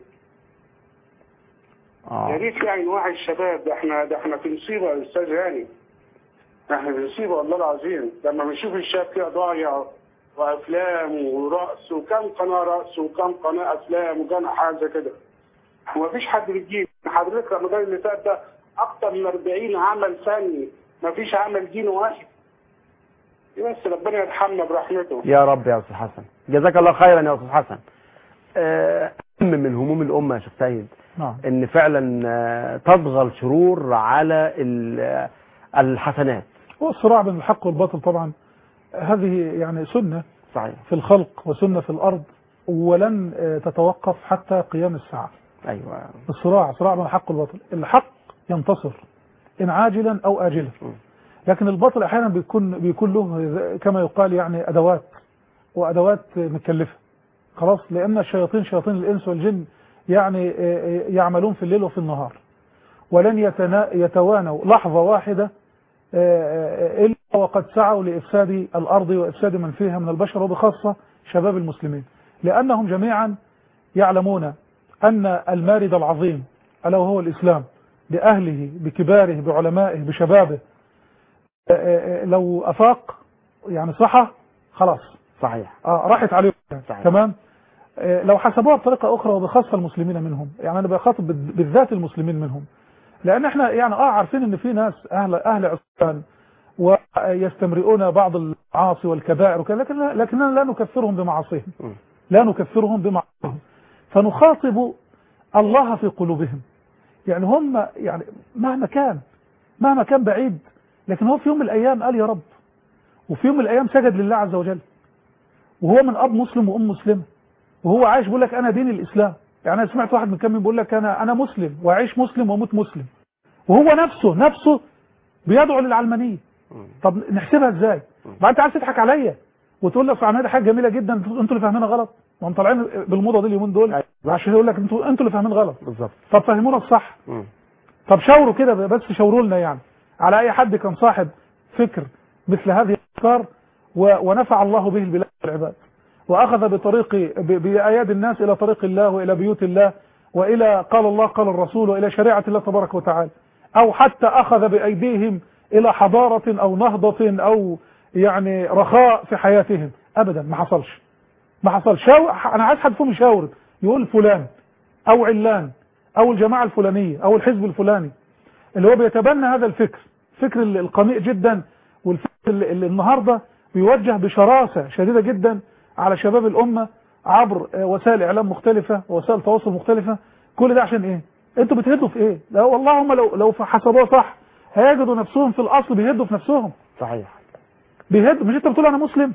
يا اه ريت يعني نوعي الشباب ده احنا ده احنا في مصيبه يا استاذ هاني احنا في مصيبه والله العظيم لما بنشوف الشاب كده ضايع وافلام ورقص وكم قناه رقص وكم قناه افلام وكم حاجه كده ومفيش حد بيجيب حضرتك رمضان اللي فات ده اكتر من 40 عمل فني مفيش عمل ديني واحد بس ربنا يرحمنا برحمته يا رب يا استاذ حسن جزاك الله خيرا يا استاذ حسن آه، اهم من هموم الامه يا شيخ سيد نعم ان فعلا آه، تطغى الشرور على ال- آه، الحسنات هو الصراع بين الحق والباطل طبعا هذه يعني سنة صحيح في الخلق وسنة في الأرض ولن آه، تتوقف حتى قيام الساعة ايوه الصراع صراع بين الحق والباطل الحق ينتصر إن عاجلا أو آجلا م. لكن الباطل أحيانا بيكون بيكون له كما يقال يعني أدوات وأدوات مكلفة خلاص لأن الشياطين شياطين الإنس والجن يعني آه، آه، يعملون في الليل وفي النهار ولن يتنا- يتوانوا لحظة واحدة آه، آه، إلا وقد سعوا لإفساد الأرض وإفساد من فيها من البشر وبخاصة شباب المسلمين لأنهم جميعا يعلمون أن المارد العظيم ألا وهو الإسلام بأهله بكباره بعلمائه بشبابه آه، آه، لو أفاق يعني صحى خلاص صحيح آه راحت عليهم صحيح. تمام آه، لو حسبوها بطريقة أخرى وبخاصة المسلمين منهم يعني أنا بخاطب بال- بالذات المسلمين منهم لأن احنا يعني اه عارفين ان في ناس أهل أهل عصيان ويستمرئون بعض المعاصي والكبائر وكذا لكن لكننا لا نكفرهم بمعاصيهم م. لا نكفرهم بمعاصيهم فنخاطب الله في قلوبهم يعني هم يعني مهما كان مهما كان بعيد لكن هو في يوم من الأيام قال يا رب وفي يوم من الأيام سجد لله عز وجل وهو من أب مسلم وأم مسلمة وهو عايش بيقول لك أنا دين الإسلام يعني أنا سمعت واحد من كام يوم بيقول لك أنا أنا مسلم وأعيش مسلم وأموت مسلم وهو نفسه نفسه بيدعو للعلمانية طب نحسبها ازاي؟ ما انت عايز تضحك عليا وتقول لي اصل ده حاجه جميله جدا انتوا انتوا اللي فاهمينها غلط ما هم طالعين بالموضه دي اليومين دول أيوة. عشان يقول لك انتوا انتوا اللي فاهمين غلط بالظبط طب فهمونا الصح م. طب شاوروا كده بس شاوروا لنا يعني على اي حد كان صاحب فكر مثل هذه الافكار و- ونفع الله به البلاد والعباد واخذ بطريق ب- بايادي الناس الى طريق الله والى بيوت الله والى قال الله قال الرسول والى شريعه الله تبارك وتعالى او حتى اخذ بايديهم الى حضاره او نهضه او يعني رخاء في حياتهم ابدا ما حصلش ما حصلش شاو... انا عايز حد فيهم يشاور يقول فلان او علان او الجماعه الفلانيه او الحزب الفلاني اللي هو بيتبنى هذا الفكر الفكر ال- القميء جدا والفكر اللي اللي النهارده بيوجه بشراسه شديده جدا على شباب الامه عبر آه، وسائل اعلام مختلفه ووسائل تواصل مختلفه كل ده عشان ايه؟ انتوا بتهدوا في ايه؟ لا والله هم لو لو حسبوها صح هيجدوا نفسهم في الاصل بيهدوا في نفسهم صحيح بيهد مش انت بتقول انا مسلم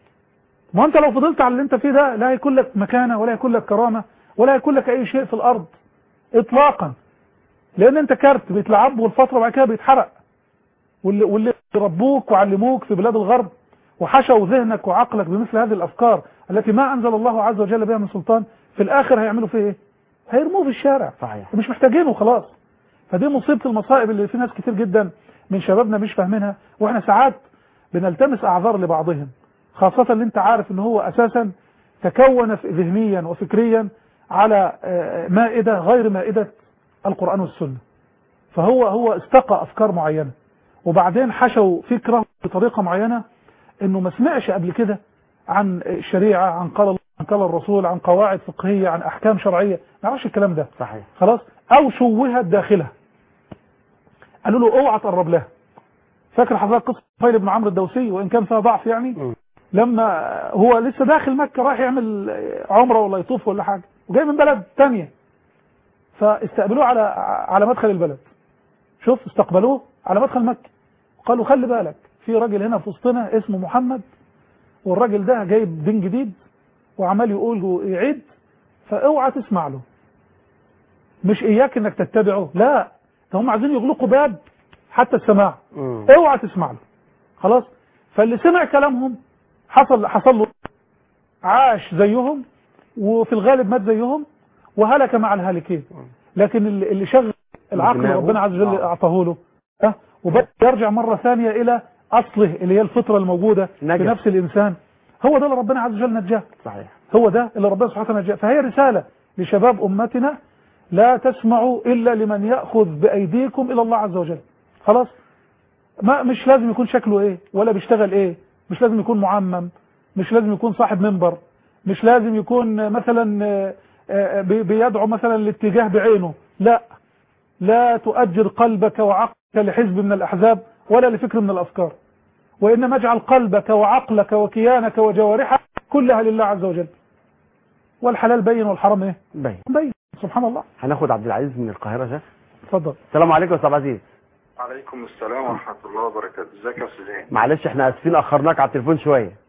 ما انت لو فضلت على اللي انت فيه ده لا هيكون لك مكانه ولا هيكون لك كرامه ولا هيكون لك اي شيء في الارض اطلاقا لان انت كارت بيتلعب والفتره بعد كده بيتحرق واللي واللي ربوك وعلموك في بلاد الغرب وحشوا ذهنك وعقلك بمثل هذه الافكار التي ما انزل الله عز وجل بها من سلطان في الاخر هيعملوا فيه ايه؟ هيرموه في الشارع صحيح مش محتاجينه خلاص فدي مصيبه المصائب اللي في ناس كتير جدا من شبابنا مش فاهمينها واحنا ساعات بنلتمس اعذار لبعضهم خاصه اللي انت عارف ان هو اساسا تكون في- ذهنيا وفكريا على آه، مائده غير مائده القران والسنه فهو هو استقى افكار معينه وبعدين حشوا فكره بطريقه معينه انه ما سمعش قبل كده عن الشريعه عن قال الله عن قال الرسول عن قواعد فقهيه عن احكام شرعيه ما يعرفش الكلام ده صحيح خلاص او شوهت داخلها قالوا له اوعى تقرب لها فاكر حضرتك قصه طفيل بن عمرو الدوسي وان كان فيها ضعف يعني م. لما هو لسه داخل مكه رايح يعمل عمره ولا يطوف ولا حاجه وجاي من بلد تانية فاستقبلوه على على مدخل البلد شوف استقبلوه على مدخل مكه قالوا خلي بالك في راجل هنا في وسطنا اسمه محمد والراجل ده جايب دين جديد وعمال يقول يعيد فاوعى تسمع له مش اياك انك تتبعه لا ده هم عايزين يغلقوا باب حتى السماع م. اوعى تسمع له خلاص فاللي سمع كلامهم حصل حصل له عاش زيهم وفي الغالب مات زيهم وهلك مع الهالكين لكن اللي اللي شغل العقل دماغه. ربنا عز وجل آه. اعطاه له ها وبدأ يرجع مرة ثانية إلى أصله اللي هي الفطرة الموجودة في نجا. نفس الإنسان هو ده اللي ربنا عز وجل نجاه صحيح هو ده اللي ربنا سبحانه وتعالى نجاه فهي رسالة لشباب أمتنا لا تسمعوا إلا لمن يأخذ بأيديكم إلى الله عز وجل خلاص ما مش لازم يكون شكله إيه ولا بيشتغل إيه مش لازم يكون معمم مش لازم يكون صاحب منبر مش لازم يكون مثلا آه، آه، بي- بيدعو مثلا الاتجاه بعينه لا لا تؤجر قلبك وعقلك لحزب من الأحزاب ولا لفكر من الأفكار وإنما اجعل قلبك وعقلك وكيانك وجوارحك كلها لله عز وجل والحلال بين والحرام ايه باين بين سبحان الله هناخد عبد العزيز من القاهره يا شيخ اتفضل السلام عليكم يا استاذ عبد العزيز عليكم السلام ورحمة الله وبركاته ازيك يا استاذ هاني معلش احنا اسفين اخرناك على التليفون شويه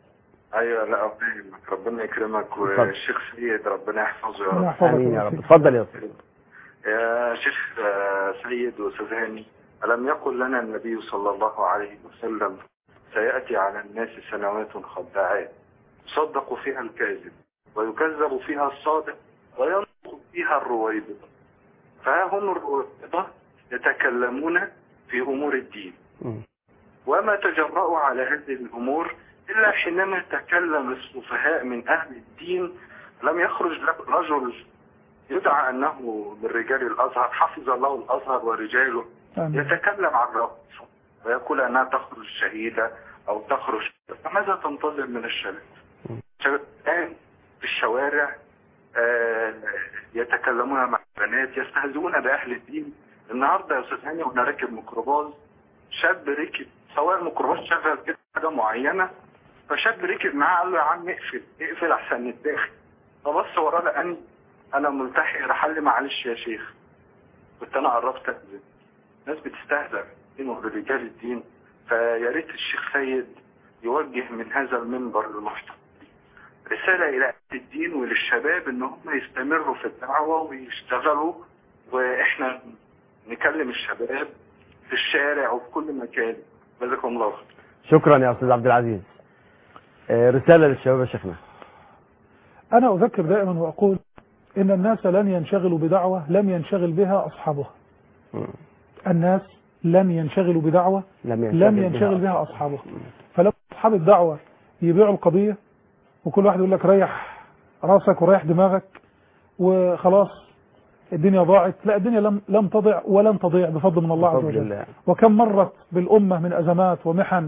ايوه لا افهمك ربنا يكرمك اتفضل. والشيخ سيد ربنا يحفظه يا ربنا رب يحفظك امين يا رب ويعافيك. اتفضل يا استاذ يا شيخ آه، سيد واستاذ هاني الم يقل لنا النبي صلى الله عليه وسلم سياتي على الناس سنوات خداعات يصدق فيها الكاذب ويكذب فيها الصادق وينطق فيها الرويبضه فها هم الرويبضه يتكلمون في امور الدين مم. وما تجرأوا على هذه الأمور إلا حينما تكلم السفهاء من أهل الدين لم يخرج لك رجل يدعى أنه من رجال الأزهر حفظ الله الأزهر ورجاله آمين. يتكلم عن رأسه ويقول أنها تخرج شهيدة أو تخرج فماذا تنتظر من الشباب؟ الشباب الآن في الشوارع آه، يتكلمون مع البنات يستهزئون بأهل الدين النهارده يا أستاذ هاني وأنا راكب ميكروباص شاب ركب سواء الميكروباص شغل كده حاجة معينة فشاب ركب معاه قال له يا عم اقفل اقفل أحسن نتداخل فبص وراه لقاني أنا ملتحي راح قال لي معلش يا شيخ كنت أنا قربت أنزل ناس بتستهزأ بالدين وبرجال الدين فيا ريت الشيخ سيد يوجه من هذا المنبر المحترم رسالة إلى أهل الدين وللشباب إن هم يستمروا في الدعوة ويشتغلوا وإحنا نكلم الشباب في الشارع وفي كل مكان جزاكم الله خير شكرا يا استاذ عبد العزيز آه، رساله للشباب يا شيخنا أنا أذكر دائما وأقول إن الناس لن ينشغلوا بدعوة لم ينشغل بها أصحابها مم. الناس لن ينشغلوا بدعوة لم ينشغل, لم ينشغل بها أصحابها فلما أصحاب الدعوة يبيعوا القضية وكل واحد يقول لك ريح راسك وريح دماغك وخلاص الدنيا ضاعت لا الدنيا لم لم تضع ولن تضيع بفضل من الله عز بفضل وجل الله. وكم مرت بالأمة من أزمات ومحن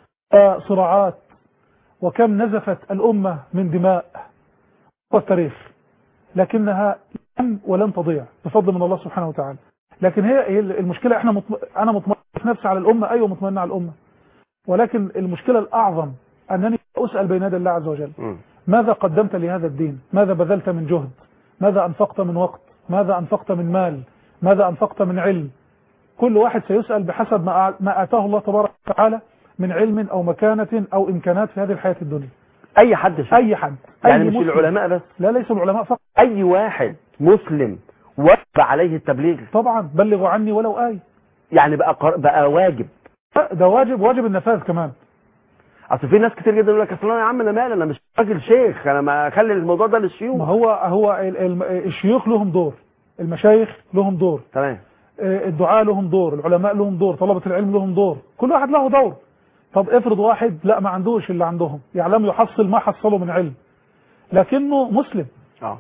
وصراعات وكم نزفت الأمة من دماء والتاريخ لكنها لم ولن تضيع بفضل من الله سبحانه وتعالى لكن هي هي المشكلة احنا مطم... انا مطمئن في نفسي على الأمة ايوه مطمئن على الأمة ولكن المشكلة الأعظم أنني أسأل بين يدي الله عز وجل مم. ماذا قدمت لهذا الدين ماذا بذلت من جهد ماذا أنفقت من وقت ماذا أنفقت من مال ماذا أنفقت من علم كل واحد سيسأل بحسب ما أع- ما آتاه الله تبارك وتعالى من علم أو مكانة أو إمكانات في هذه الحياة الدنيا اي حد يا شيخ. أي حد يعني أي مش مسلم. العلماء بس لا ليس العلماء فقط اي واحد مسلم وجب عليه التبليغ طبعا بلغوا عني ولو آية يعني بقى قر... بقى واجب لا، ده واجب واجب النفاذ كمان اصل في ناس كتير جدا يقول لك اصل انا يا عم انا مالي انا مش راجل شيخ انا ما اخلي الموضوع ده ما للشيوخ هو هو ال- ال- الشيوخ لهم دور المشايخ لهم دور تمام آه، الدعاء لهم دور العلماء لهم دور طلبة العلم لهم دور كل واحد له دور طب افرض واحد لا ما عندوش اللي عندهم يعني لم يحصل ما حصله من علم لكنه مسلم اه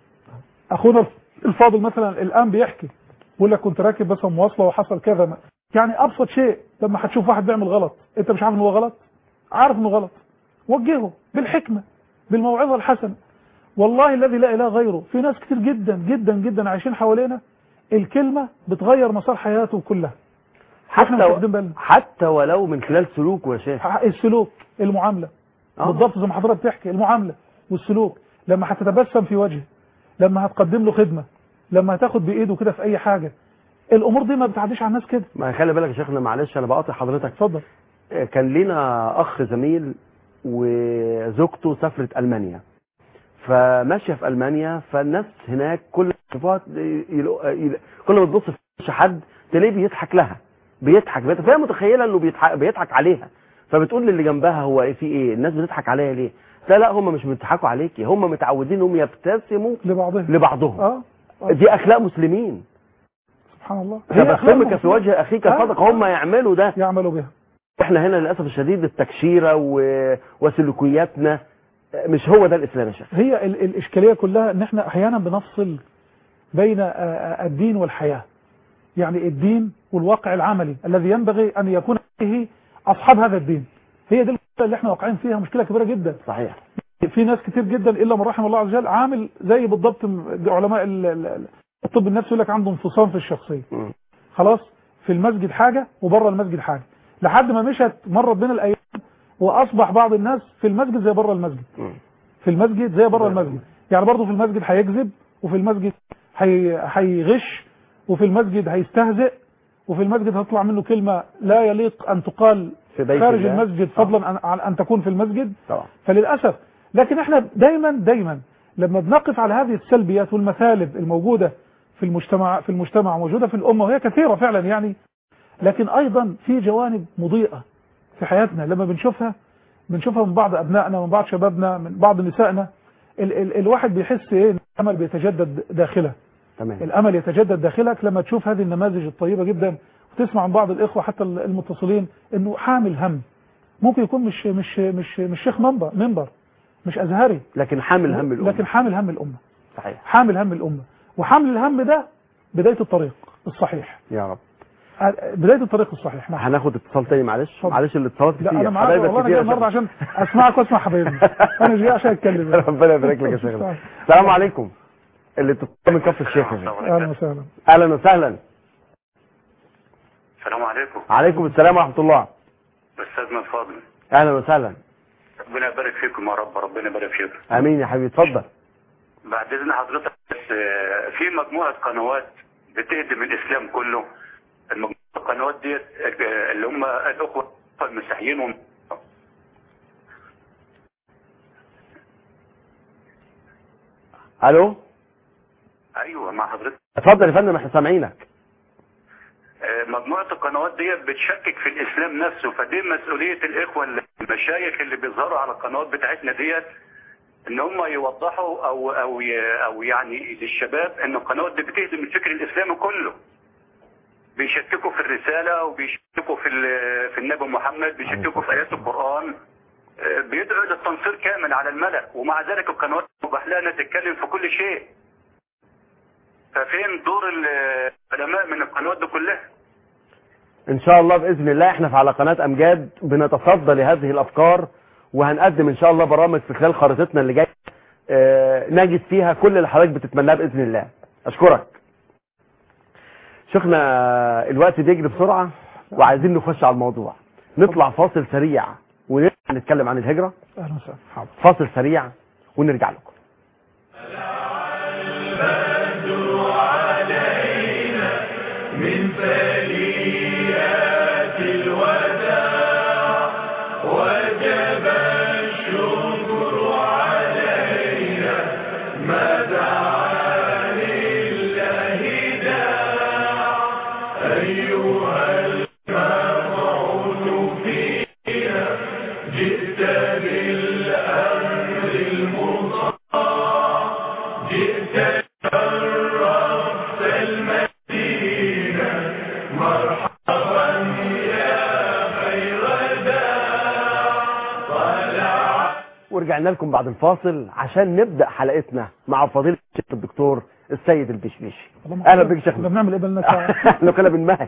اخونا الفاضل مثلا الان بيحكي بيقول لك كنت راكب مثلا مواصله وحصل كذا ما. يعني ابسط شيء لما هتشوف واحد بيعمل غلط انت مش عارف ان هو غلط عارف انه غلط وجهه بالحكمه بالموعظه الحسنه والله الذي لا اله غيره في ناس كتير جدا جدا جدا عايشين حوالينا الكلمه بتغير مسار حياته كلها احنا مش حتى واخدين بالنا حتى ولو من خلال سلوكه يا شيخ السلوك المعامله آه. بالضبط زي ما حضرتك بتحكي المعامله والسلوك لما هتتبسم في وجهه لما هتقدم له خدمه لما هتاخد بايده كده في اي حاجه الامور دي ما بتعديش على الناس كده ما خلي بالك يا شيخنا معلش انا بقاطع حضرتك اتفضل كان لينا اخ زميل وزوجته سافرت المانيا فماشيه في المانيا فالناس هناك كل صفات يلو- يل- كل ما تبص في وش حد تلاقيه بيضحك لها بيضحك بيضحك فهي متخيله انه بيضحك, بيضحك عليها فبتقول للي جنبها هو ايه في ايه الناس بتضحك عليا ليه لا لا هم مش بيضحكوا عليكي هم متعودين انهم يبتسموا لبعضهم لبعضهم اه آه، دي اخلاق مسلمين سبحان الله تبسمك أخلاقهم في وجه اخيك آه. صدقه هم يعملوا ده يعملوا بها احنا هنا للاسف الشديد التكشيره و... وسلوكياتنا مش هو ده الاسلام يا شيخ هي ال- الاشكاليه كلها ان احنا احيانا بنفصل بين آه، آه، الدين والحياه يعني الدين والواقع العملي الذي ينبغي ان يكون فيه اصحاب هذا الدين هي دي المشكله اللي احنا واقعين فيها مشكله كبيره جدا صحيح في ناس كتير جدا الا من رحم الله عز وجل عامل زي بالضبط م- علماء ال- ال- الطب النفسي يقول لك عنده انفصام في الشخصيه مم. خلاص في المسجد حاجه وبره المسجد حاجه لحد ما مشت مرت بين الايام واصبح بعض الناس في المسجد زي بره المسجد مم. في المسجد زي بره المسجد يعني برضه في المسجد هيكذب وفي المسجد هي- هيغش وفي المسجد هيستهزئ وفي المسجد هتطلع منه كلمة لا يليق أن تقال في بيت خارج الله. المسجد فضلا عن- عن ان تكون في المسجد طبعا فللاسف لكن احنا دايما دايما لما بنقف على هذه السلبيات والمثالب الموجوده في المجتمع في المجتمع موجوده في الامه وهي كثيره فعلا يعني لكن ايضا في جوانب مضيئه في حياتنا لما بنشوفها بنشوفها من بعض ابنائنا من بعض شبابنا من بعض نسائنا ال ال الواحد بيحس ايه إن الامل بيتجدد داخله تمام الامل يتجدد داخلك لما تشوف هذه النماذج الطيبه جدا وتسمع من بعض الاخوه حتى المتصلين انه حامل هم ممكن يكون مش مش مش مش شيخ منبر منبر مش ازهري لكن حامل هم الأمة لكن حامل هم الامه صحيح حامل هم الامه وحامل الهم ده بدايه الطريق الصحيح يا رب بدايه الطريق الصحيح نعم هناخد اتصال تاني معلش اتفضل. معلش الاتصالات لا كتير انا معاك حبايبك والله انا كتير جاي يا النهارده شيخ. عشان اسمعك واسمع حبايبي انا جاي عشان اتكلم ربنا يبارك لك يا شيخ السلام عليكم اللي تتصل من كف الشيخ يا شيخ اهلا وسهلا اهلا وسهلا السلام عليكم عليكم السلام ورحمه الله استاذنا الفاضل اهلا وسهلا ربنا يبارك فيكم يا رب ربنا يبارك فيكم امين يا حبيبي اتفضل بعد اذن حضرتك بس آه، في مجموعه قنوات بتهدم الاسلام كله المجموعه القنوات ديت آه، اللي هم الاخوه المسيحيين وم- الو ايوه مع حضرتك اتفضل يا فندم احنا سامعينك آه، مجموعه القنوات ديت بتشكك في الاسلام نفسه فدي مسؤوليه الاخوه اللي- المشايخ اللي بيظهروا على القنوات بتاعتنا ديت ان هم يوضحوا او او ي- او يعني للشباب ان القنوات دي بتهدم الفكر الاسلامي كله بيشككوا في الرساله وبيشككوا في ال- في النبي محمد بيشككوا في ايات القران آه، بيدعوا للتنصير كامل على الملأ ومع ذلك القنوات مباح لها انها تتكلم في كل شيء ففين دور العلماء من القنوات دي كلها ان شاء الله باذن الله احنا في على قناه امجاد بنتصدى لهذه الافكار وهنقدم ان شاء الله برامج في خلال خريطتنا اللي جايه آه، نجد فيها كل اللي حضرتك بتتمناه باذن الله اشكرك شيخنا الوقت بيجري بسرعه وعايزين نخش على الموضوع نطلع فاصل سريع ونرجع نتكلم عن الهجره اهلا وسهلا حاضر فاصل سريع ونرجع لكم من ثنيات الوداع وجب الشكر علينا ما دعا لله داع أيها المبعوث فينا جئت بالأمر المطاع جئت شرفت المدينة مرحبا يا خير داع طلع ورجعنا لكم بعد الفاصل عشان نبدا حلقتنا مع فضيله الشيخ الدكتور السيد البشبيشي اللهم اهلا صل. بك يا كنا شيخ بنعمل ايه بالنا ساعه احنا كنا بنمهد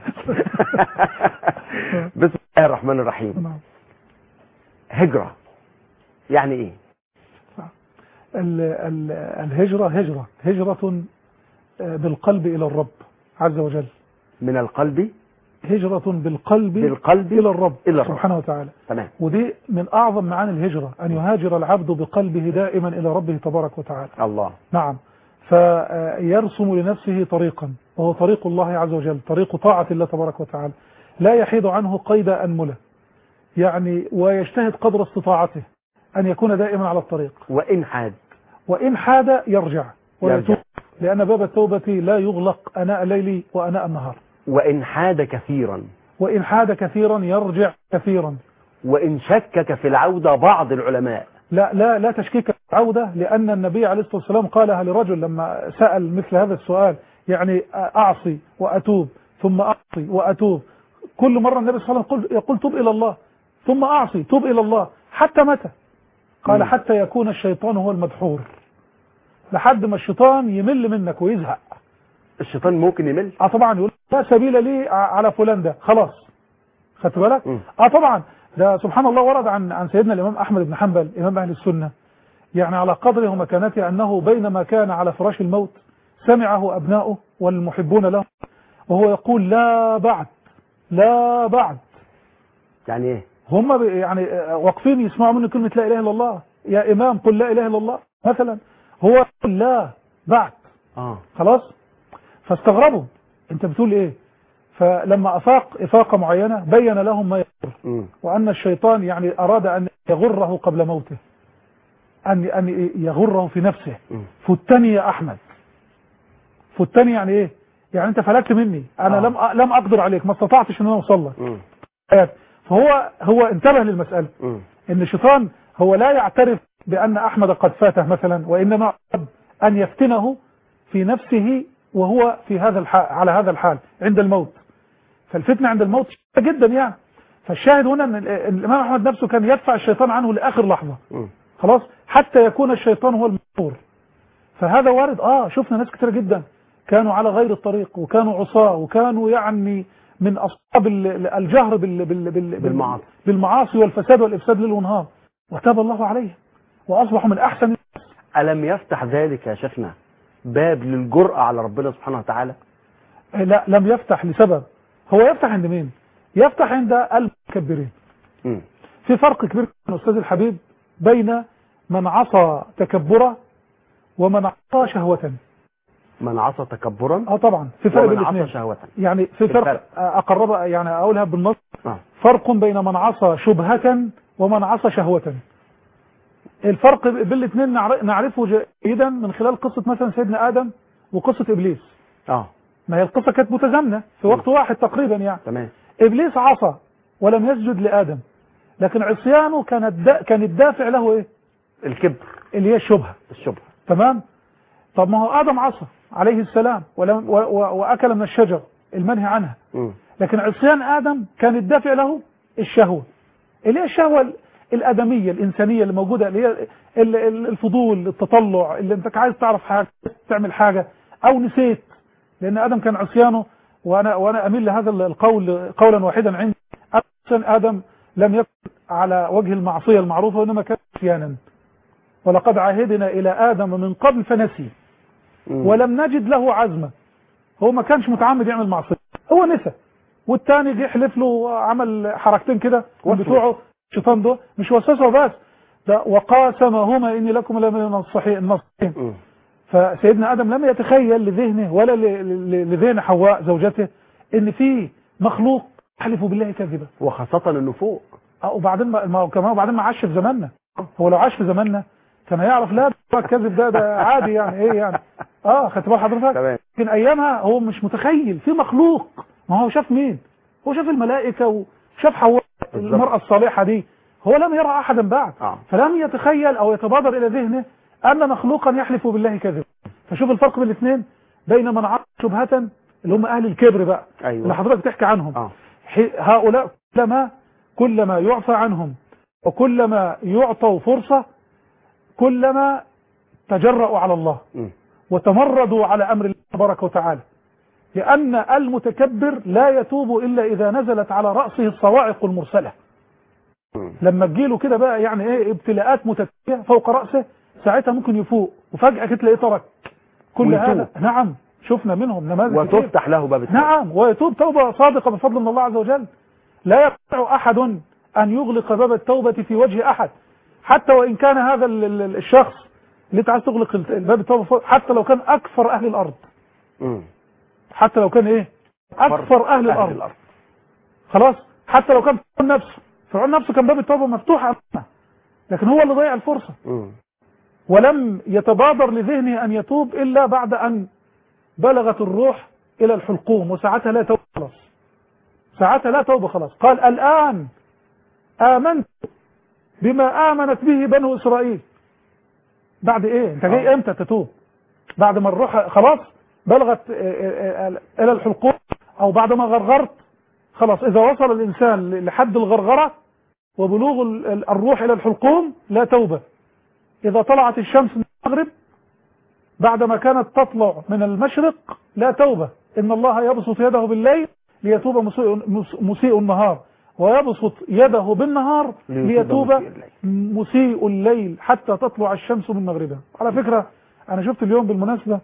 بسم الله الرحمن الرحيم نعم. هجرة يعني ايه ال- ال- الهجرة هجرة هجرة آه، بالقلب إلى الرب عز وجل من القلب هجرة بالقلب بالقلب إلى الرب إلى الرب. سبحانه وتعالى تمام ودي من أعظم معاني الهجرة أن يهاجر العبد بقلبه دائما إلى ربه تبارك وتعالى الله نعم فيرسم لنفسه طريقا وهو طريق الله عز وجل طريق طاعة الله تبارك وتعالى لا يحيد عنه قيد أنملة يعني ويجتهد قدر استطاعته أن يكون دائما على الطريق وان حاد وإن حاد يرجع ويتوب يرجع. لأن باب التوبة لا يغلق أناء الليل وأناء النهار وان حاد كثيرا وإن حاد كثيرا يرجع كثيرا وان شكك في العودة بعض العلماء لا لا لا تشكيك عودة لأن النبي عليه الصلاة والسلام قالها لرجل لما سأل مثل هذا السؤال يعني أعصي وأتوب ثم أعصي وأتوب كل مرة النبي صلى الله عليه وسلم يقول, يقول توب إلى الله ثم أعصي توب إلى الله حتى متى قال مم. حتى يكون الشيطان هو المدحور لحد ما الشيطان يمل منك ويزهق الشيطان ممكن يمل اه طبعا يقول لا سبيل لي ع- على فلان ده خلاص خدت بالك مم. اه طبعا ده سبحان الله ورد عن عن سيدنا الامام احمد بن حنبل امام اهل السنه يعني على قدره ومكانته انه بينما كان على فراش الموت سمعه ابناؤه والمحبون له وهو يقول لا بعد لا بعد يعني ايه هم ب- يعني آه، واقفين يسمعوا منه كلمه لا اله الا الله يا امام قل لا اله الا الله مثلا هو يقول لا بعد اه خلاص فاستغربوا انت بتقول ايه فلما افاق افاقه معينه بين لهم ما يضر مم. وان الشيطان يعني اراد ان يغره قبل موته ان ان يغره في نفسه مم. فتني يا احمد فتني يعني ايه يعني انت فلتت مني انا آه. لم أ- لم اقدر عليك ما استطعتش ان انا اوصل لك مم. فهو هو انتبه للمساله مم. ان الشيطان هو لا يعترف بان احمد قد فاته مثلا وانما أراد ان يفتنه في نفسه وهو في هذا الحال على هذا الحال عند الموت فالفتنه عند الموت شديدة جدا يعني فالشاهد هنا ان ال- الامام احمد نفسه كان يدفع الشيطان عنه لاخر لحظه مم. خلاص حتى يكون الشيطان هو المنصور فهذا وارد اه شفنا ناس كتير جدا كانوا على غير الطريق وكانوا عصاة وكانوا يعني من اصحاب ال- الجهر بال بال بال بالمعاصي. بالمعاصي والفساد والافساد ليل ونهار وتاب الله عليهم واصبحوا من احسن ألم يفتح ذلك يا شيخنا باب للجرأة على ربنا سبحانه وتعالى لا لم يفتح لسبب هو يفتح عند مين يفتح عند المكبرين مم. في فرق كبير يا استاذ الحبيب بين من عصى تكبرا ومن عصى شهوة من عصى تكبرا اه طبعا في فرق بين ومن عصى الاثنين شهوة يعني في فرق الفرق. اقرب يعني اقولها بالنص آه. فرق بين من عصى شبهة ومن عصى شهوة الفرق بين الاثنين نعر- نعرفه جيدا من خلال قصة مثلا سيدنا آدم وقصة إبليس اه ما هي القصة كانت متزامنة في وقت واحد تقريبا يعني تمام إبليس عصى ولم يسجد لآدم لكن عصيانه كان الدا كان الدافع له إيه الكبر اللي هي الشبهة الشبهة تمام طب ما هو آدم عصى عليه السلام ولم و و وأكل من الشجر المنهي عنها مم. لكن عصيان آدم كان الدافع له الشهوة اللي هي الشهوة ال- الآدمية الإنسانية اللي موجودة اللي هي ال- ال- الفضول التطلع اللي انت عايز تعرف حاجة تعمل حاجة أو نسيت لأن آدم كان عصيانه وأنا وأنا أميل لهذا القول قولا واحدا عندي عصيان آدم لم يكن على وجه المعصية المعروفة وإنما كان عصيانا ولقد عاهدنا إلى آدم من قبل فنسي مم. ولم نجد له عزمة هو ما كانش متعمد يعمل معصية هو نسى والتاني جه يحلف له عمل حركتين كده من وسوس. بتوعه الشيطان ده مش وسوسه بس ده وقاسمهما اني لكم لمن النصحين النصحين مم. فسيدنا ادم لم يتخيل لذهنه ولا ل- ل- لذهن حواء زوجته ان في مخلوق يحلف بالله كذبا وخاصة انه فوق اه وبعدين ما ما هو كمان وبعدين ما عاش في زماننا هو لو عاش في زماننا كان يعرف لا ده الكذب ده ده عادي يعني ايه يعني اه خدت بال حضرتك تمام لكن ايامها هو مش متخيل في مخلوق ما هو شاف مين هو شاف الملائكة وشاف حواء بالظبط. المرأة الصالحة دي هو لم يرى احدا بعد اه فلم يتخيل او يتبادر الى ذهنه ان مخلوقا يحلف بالله كذبا فشوف الفرق بين الاثنين بين من عرف شبهة اللي هم اهل الكبر بقى اللي ايوه حضرتك بتحكي عنهم اه حي- هؤلاء كلما كلما يعفى عنهم وكلما يعطوا فرصة كلما تجرأوا على الله مم. وتمردوا على أمر الله تبارك وتعالى لأن المتكبر لا يتوب إلا إذا نزلت على رأسه الصواعق المرسلة مم. لما تجيله كده بقى يعني ايه ابتلاءات متتالية فوق رأسه ساعتها ممكن يفوق وفجأة كده تلاقيه ترك كل ويتوب. هذا نعم شفنا منهم نماذج كتير. وتفتح له باب التوبة نعم ويتوب توبة صادقة بفضل من الله عز وجل لا يستطيع أحد أن يغلق باب التوبة في وجه أحد حتى وإن كان هذا ال- ال- الشخص اللي انت عايز تغلق ال- باب التوبة فوق- حتى لو كان أكثر أهل الأرض مم. حتى لو كان إيه أكثر أهل الأرض الأرض خلاص حتى لو كان فرعون نفسه فرعون نفسه كان باب التوبة مفتوح أمامه لكن هو اللي ضيع الفرصة مم. ولم يتبادر لذهنه أن يتوب إلا بعد أن بلغت الروح إلى الحلقوم وساعتها لا توبة خلاص ساعتها لا توبة خلاص قال الآن آمنت بما آمنت به بنو إسرائيل بعد إيه أنت جاي إمتى تتوب بعد ما الروح خلاص بلغت آه، آه، آه، إلى الحلقوم أو بعد ما غرغرت خلاص إذا وصل الإنسان لحد الغرغرة وبلوغ ال- ال- الروح إلى الحلقوم لا توبة إذا طلعت الشمس من المغرب بعدما كانت تطلع من المشرق لا توبة إن الله يبسط يده بالليل ليتوب مسيء, مس- مسيء النهار ويبسط يده بالنهار ليتوب ليتوب مسيء الليل. مسيء الليل حتى تطلع الشمس من مغربها على فكرة أنا شفت اليوم بالمناسبة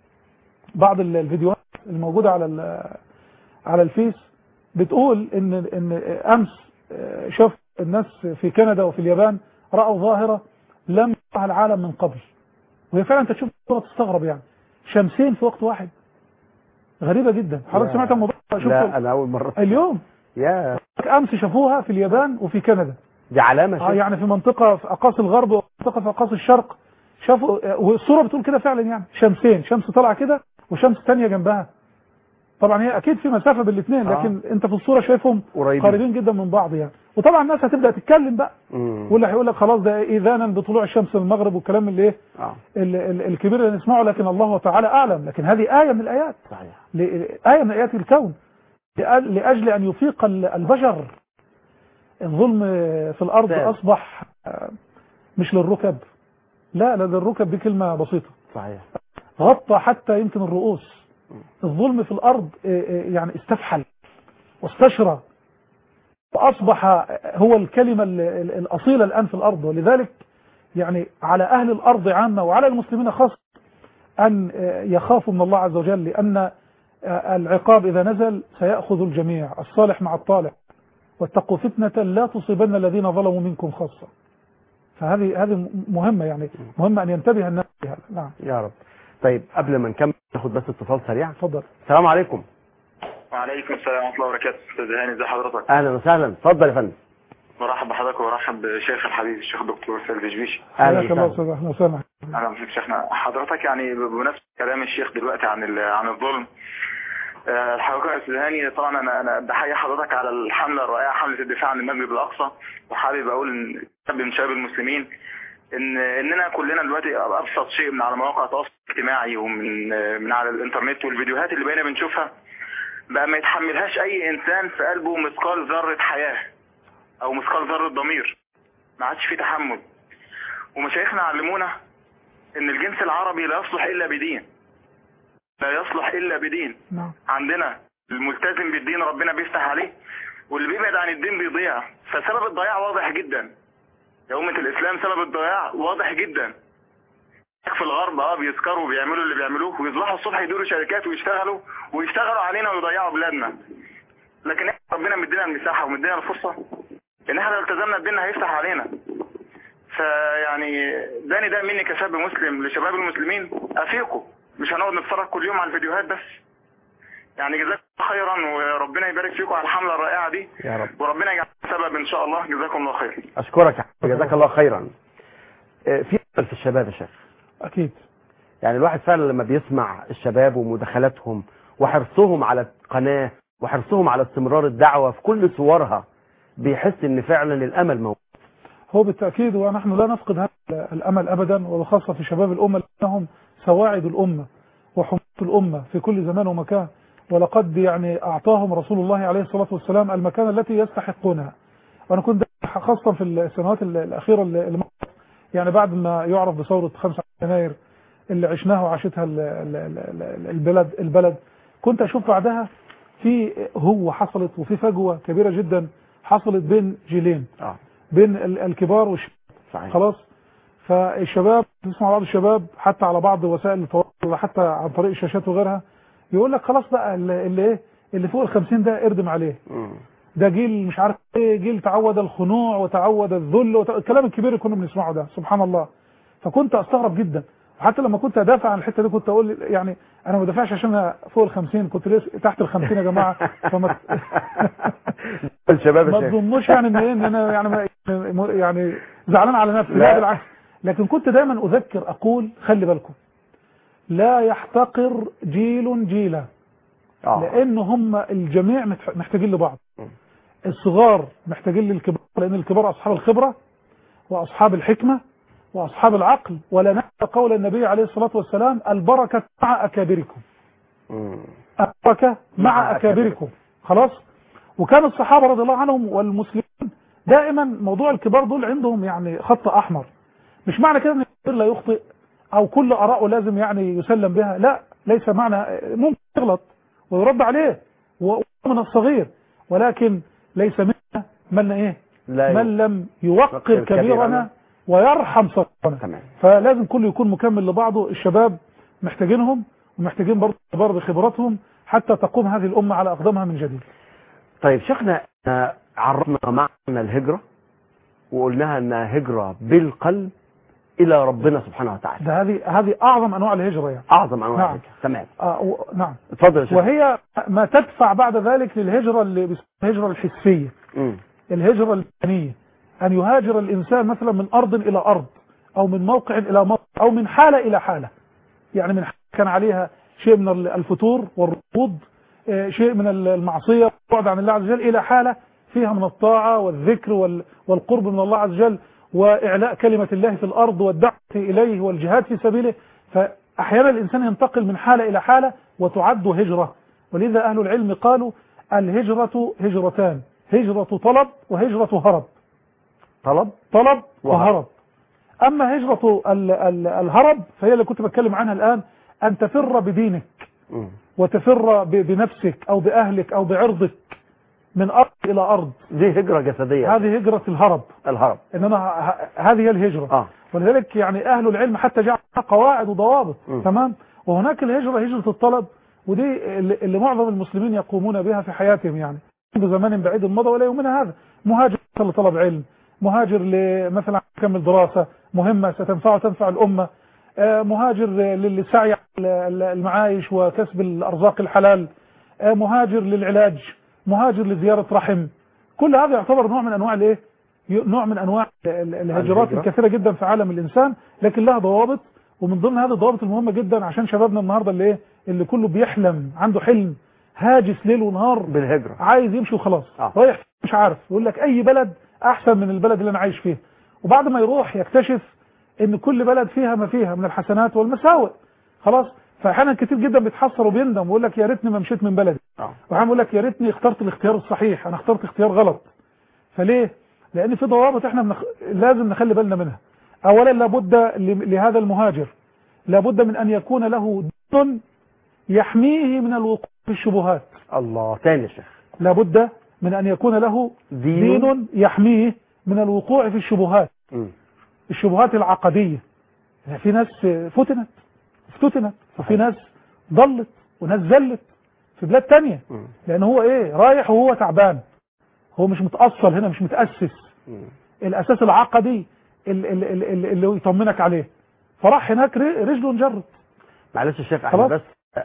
بعض ال- الفيديوهات الموجودة على ال- على الفيس بتقول إن إن أمس آه، شاف الناس في كندا وفي اليابان رأوا ظاهرة لم يرها العالم من قبل وهي فعلا انت تشوف صورة تستغرب يعني شمسين في وقت واحد غريبة جدا حضرتك لا. سمعت الموضوع لا شفته انا اول مره اليوم يا امس شافوها في اليابان وفي كندا دي علامه اه شيء يعني في منطقة في اقاصي الغرب ومنطقة في اقاصي الشرق شافوا آه، والصورة بتقول كده فعلا يعني شمسين شمس طالعة كده وشمس تانية جنبها طبعا هي اكيد في مسافة بين الاثنين آه. لكن انت في الصورة شايفهم قريبين. قريبين جدا من بعض يعني وطبعا الناس هتبدأ تتكلم بقى مم. واللي هيقول لك خلاص ده اذانا بطلوع الشمس من المغرب والكلام اللي ايه اه ال- ال- الكبير اللي نسمعه لكن الله تعالى اعلم لكن هذه آية من الآيات صحيح ل- آية من آيات الكون لأ- لأجل أن يفيق ال- البشر الظلم في الأرض ساد. أصبح آه، مش للركب لا لا للركب دي كلمة بسيطة صحيح غطى حتى يمكن الرؤوس الظلم في الأرض آه، آه، يعني استفحل واستشرى وأصبح هو الكلمة ال- ال- الأصيلة الآن في الأرض ولذلك يعني على أهل الأرض عامة وعلى المسلمين خاصة أن آه، يخافوا من الله عز وجل لأن آه، العقاب إذا نزل سيأخذ الجميع الصالح مع الطالح واتقوا فتنة لا تصيبن الذين ظلموا منكم خاصة فهذه هذه مهمة يعني مهمة أن ينتبه الناس لهذا نعم يا رب طيب قبل ما نكمل ناخد بس اتصال سريع تفضل السلام عليكم وعليكم السلام ورحمه الله وبركاته استاذ هاني ازي حضرتك اهلا وسهلا اتفضل يا فندم برحب بحضرتك وبرحب بشيخ الحبيب الشيخ دكتور سيد الجبيشي اهلا حياك الله وسهلا أستاذ أهلا وسهلا اهلا بك شيخنا حضرتك يعني بمناسبه كلام الشيخ دلوقتي عن ال- عن الظلم آه، الحقيقه يا استاذ هاني طبعا انا انا بحيي حضرتك على الحمله الرائعه حمله الدفاع عن المسجد الاقصى وحابب اقول ان شاب من شباب المسلمين ان اننا كلنا دلوقتي ابسط شيء من على مواقع التواصل الاجتماعي ومن آه، من على الانترنت والفيديوهات اللي بقينا بنشوفها بقى ما يتحملهاش اي انسان في قلبه مثقال ذره حياه او مثقال ذره ضمير ما عادش فيه تحمل ومشايخنا علمونا ان الجنس العربي لا يصلح الا بدين لا يصلح الا بدين نعم عندنا الملتزم بالدين ربنا بيفتح عليه واللي بيبعد عن الدين بيضيع فسبب الضياع واضح جدا يا أمة الإسلام سبب الضياع واضح جدا في الغرب اه بيسكروا وبيعملوا اللي بيعملوه ويصبحوا الصبح يدوروا شركات ويشتغلوا ويشتغلوا علينا ويضيعوا بلادنا لكن إحنا ربنا مدينا المساحة ومدينا الفرصة ان احنا لو التزمنا بديننا هيفتح علينا فيعني ده نداء مني كشاب مسلم لشباب المسلمين افيقوا مش هنقعد نتفرج كل يوم على الفيديوهات بس يعني جزاكم الله خيرا وربنا يبارك فيكم على الحمله الرائعه دي يا رب وربنا يجعل سبب ان شاء الله جزاكم الله خير اشكرك يا حبيبي، جزاك الله خيرا آه، في أمل في الشباب يا شيخ أكيد يعني الواحد فعلا لما بيسمع الشباب ومداخلاتهم وحرصهم على القناة وحرصهم على استمرار الدعوة في كل صورها بيحس ان فعلا الامل موجود هو بالتأكيد ونحن لا نفقد هذا الأمل أبدا وبخاصة في شباب الأمة لأنهم سواعد الأمة وحماة الأمة في كل زمان ومكان ولقد يعني أعطاهم رسول الله عليه الصلاة والسلام المكان التي يستحقونها وأنا كنت خاصة في السنوات الأخيرة اللي مرت يعني بعد ما يعرف بثورة 5 يناير اللي عشناها وعاشتها ال- ال- ال- ال- البلد البلد كنت أشوف بعدها في هو حصلت وفي فجوة كبيرة جدا حصلت بين جيلين اه بين ال- الكبار والشباب صحيح خلاص فالشباب تسمع بعض الشباب حتى على بعض وسائل التواصل حتى عن طريق الشاشات وغيرها يقول لك خلاص بقى اللي اللي ايه اللي فوق ال 50 ده اردم عليه مم. ده جيل مش عارف ايه جيل تعود الخنوع وتعود الذل وت... الكلام الكبير اللي كنا بنسمعه ده سبحان الله فكنت استغرب جدا وحتى لما كنت ادافع عن الحته دي كنت اقول يعني انا ما بدافعش عشان أنا فوق ال 50 كنت لسه تحت ال 50 يا جماعه فما الشباب ما يا شيخ تظنوش يعني ان ايه ان انا يعني ما- يعني زعلان على نفسي لا. لا بالعكس لكن كنت دايما اذكر اقول خلي بالكم لا يحتقر جيل جيلا اه لان هم الجميع متح- محتاجين لبعض م. الصغار محتاجين للكبار لان الكبار اصحاب الخبره واصحاب الحكمه واصحاب العقل ولا ننسى قول النبي عليه الصلاه والسلام البركه مع اكابركم مم. البركه مع مع اكابركم خلاص وكان الصحابه رضي الله عنهم والمسلمين دائما موضوع الكبار دول عندهم يعني خط احمر مش معنى كده ان الكبير لا يخطئ او كل اراءه لازم يعني يسلم بها لا ليس معنى ممكن يغلط ويرد عليه ومن الصغير ولكن ليس منا من ايه لا من لم يوقر يوقر كبيرنا كبيرنا ويرحم صغيرنا تمام فلازم كله يكون مكمل لبعضه الشباب محتاجينهم ومحتاجين برضه الكبار بخبراتهم حتى تقوم هذه الأمة على أقدامها من جديد طيب شيخنا آه، عرفنا معنى الهجرة وقلناها انها هجرة بالقلب الى ربنا سبحانه وتعالى ده هذه هذه اعظم انواع الهجره يعني اعظم انواع نعم. الهجرة. تمام آه و... نعم اتفضل يا شيخ وهي ما تدفع بعد ذلك للهجره اللي بيسموها الهجره الحسيه مم. الهجرة البدنية أن يهاجر الإنسان مثلا من أرض إلى أرض أو من موقع إلى موقع أو من حالة إلى حالة يعني من حالة كان عليها شيء من الفتور والركود آه، شيء من المعصية والبعد عن الله عز وجل إلى حالة فيها من الطاعة والذكر وال- والقرب من الله عز وجل وإعلاء كلمة الله في الأرض والدعوة إليه والجهاد في سبيله فأحيانا الإنسان ينتقل من حالة إلى حالة وتعد هجرة ولذا أهل العلم قالوا الهجرة هجرتان هجرة طلب وهجرة هرب طلب طلب وهرب. وهرب أما هجرة ال- ال- الهرب فهي اللي كنت بتكلم عنها الآن أن تفر بدينك مم. وتفر ب- بنفسك أو بأهلك أو بعرضك من أرض إلى أرض دي هجرة جسدية هذه هجرة الهرب الهرب إن أنا ه- ه- هذه هي الهجرة اه ولذلك يعني أهل العلم حتى جعلها قواعد وضوابط م. تمام وهناك الهجرة هجرة الطلب ودي اللي اللي معظم المسلمين يقومون بها في حياتهم يعني منذ زمان بعيد مضى ولا يومنا هذا مهاجر لطلب علم مهاجر لمثلا كمل دراسة مهمة ستنفعه تنفع الأمة آه، مهاجر للسعي على المعايش وكسب الأرزاق الحلال آه، مهاجر للعلاج مهاجر لزيارة رحم كل هذا يعتبر نوع من أنواع الإيه ي- نوع من أنواع ال- الهجرات الهجرة. الكثيرة جدا في عالم الإنسان لكن لها ضوابط ومن ضمن هذه الضوابط المهمة جدا عشان شبابنا النهاردة اللي إيه اللي كله بيحلم عنده حلم هاجس ليل ونهار بالهجرة عايز يمشي وخلاص آه. رايح مش عارف يقول لك اي بلد احسن من البلد اللي انا عايش فيه وبعد ما يروح يكتشف ان كل بلد فيها ما فيها من الحسنات والمساوئ خلاص فاحيانا كتير جدا بيتحسر وبيندم ويقول لك يا ريتني ما مشيت من بلدي اه واحيانا يقول لك يا ريتني اخترت الاختيار الصحيح انا اخترت اختيار غلط فليه لان في ضوابط احنا بنخ... لازم نخلي بالنا منها اولا لابد ل... لهذا المهاجر لابد من ان يكون له دين يحميه من الوقوع في الشبهات الله تاني يا شيخ لابد من أن يكون له دين, دين يحميه من الوقوع في الشبهات مم. الشبهات العقدية في ناس فتنت افتتنت وفي ناس ضلت وناس زلت في بلاد تانية مم. لأن هو إيه رايح وهو تعبان هو مش متأصل هنا مش متأسس مم. الأساس العقدي ال- ال- ال- ال- اللي يطمنك عليه فراح هناك ر- رجله انجرت معلش يا شيخ احنا خلاص. بس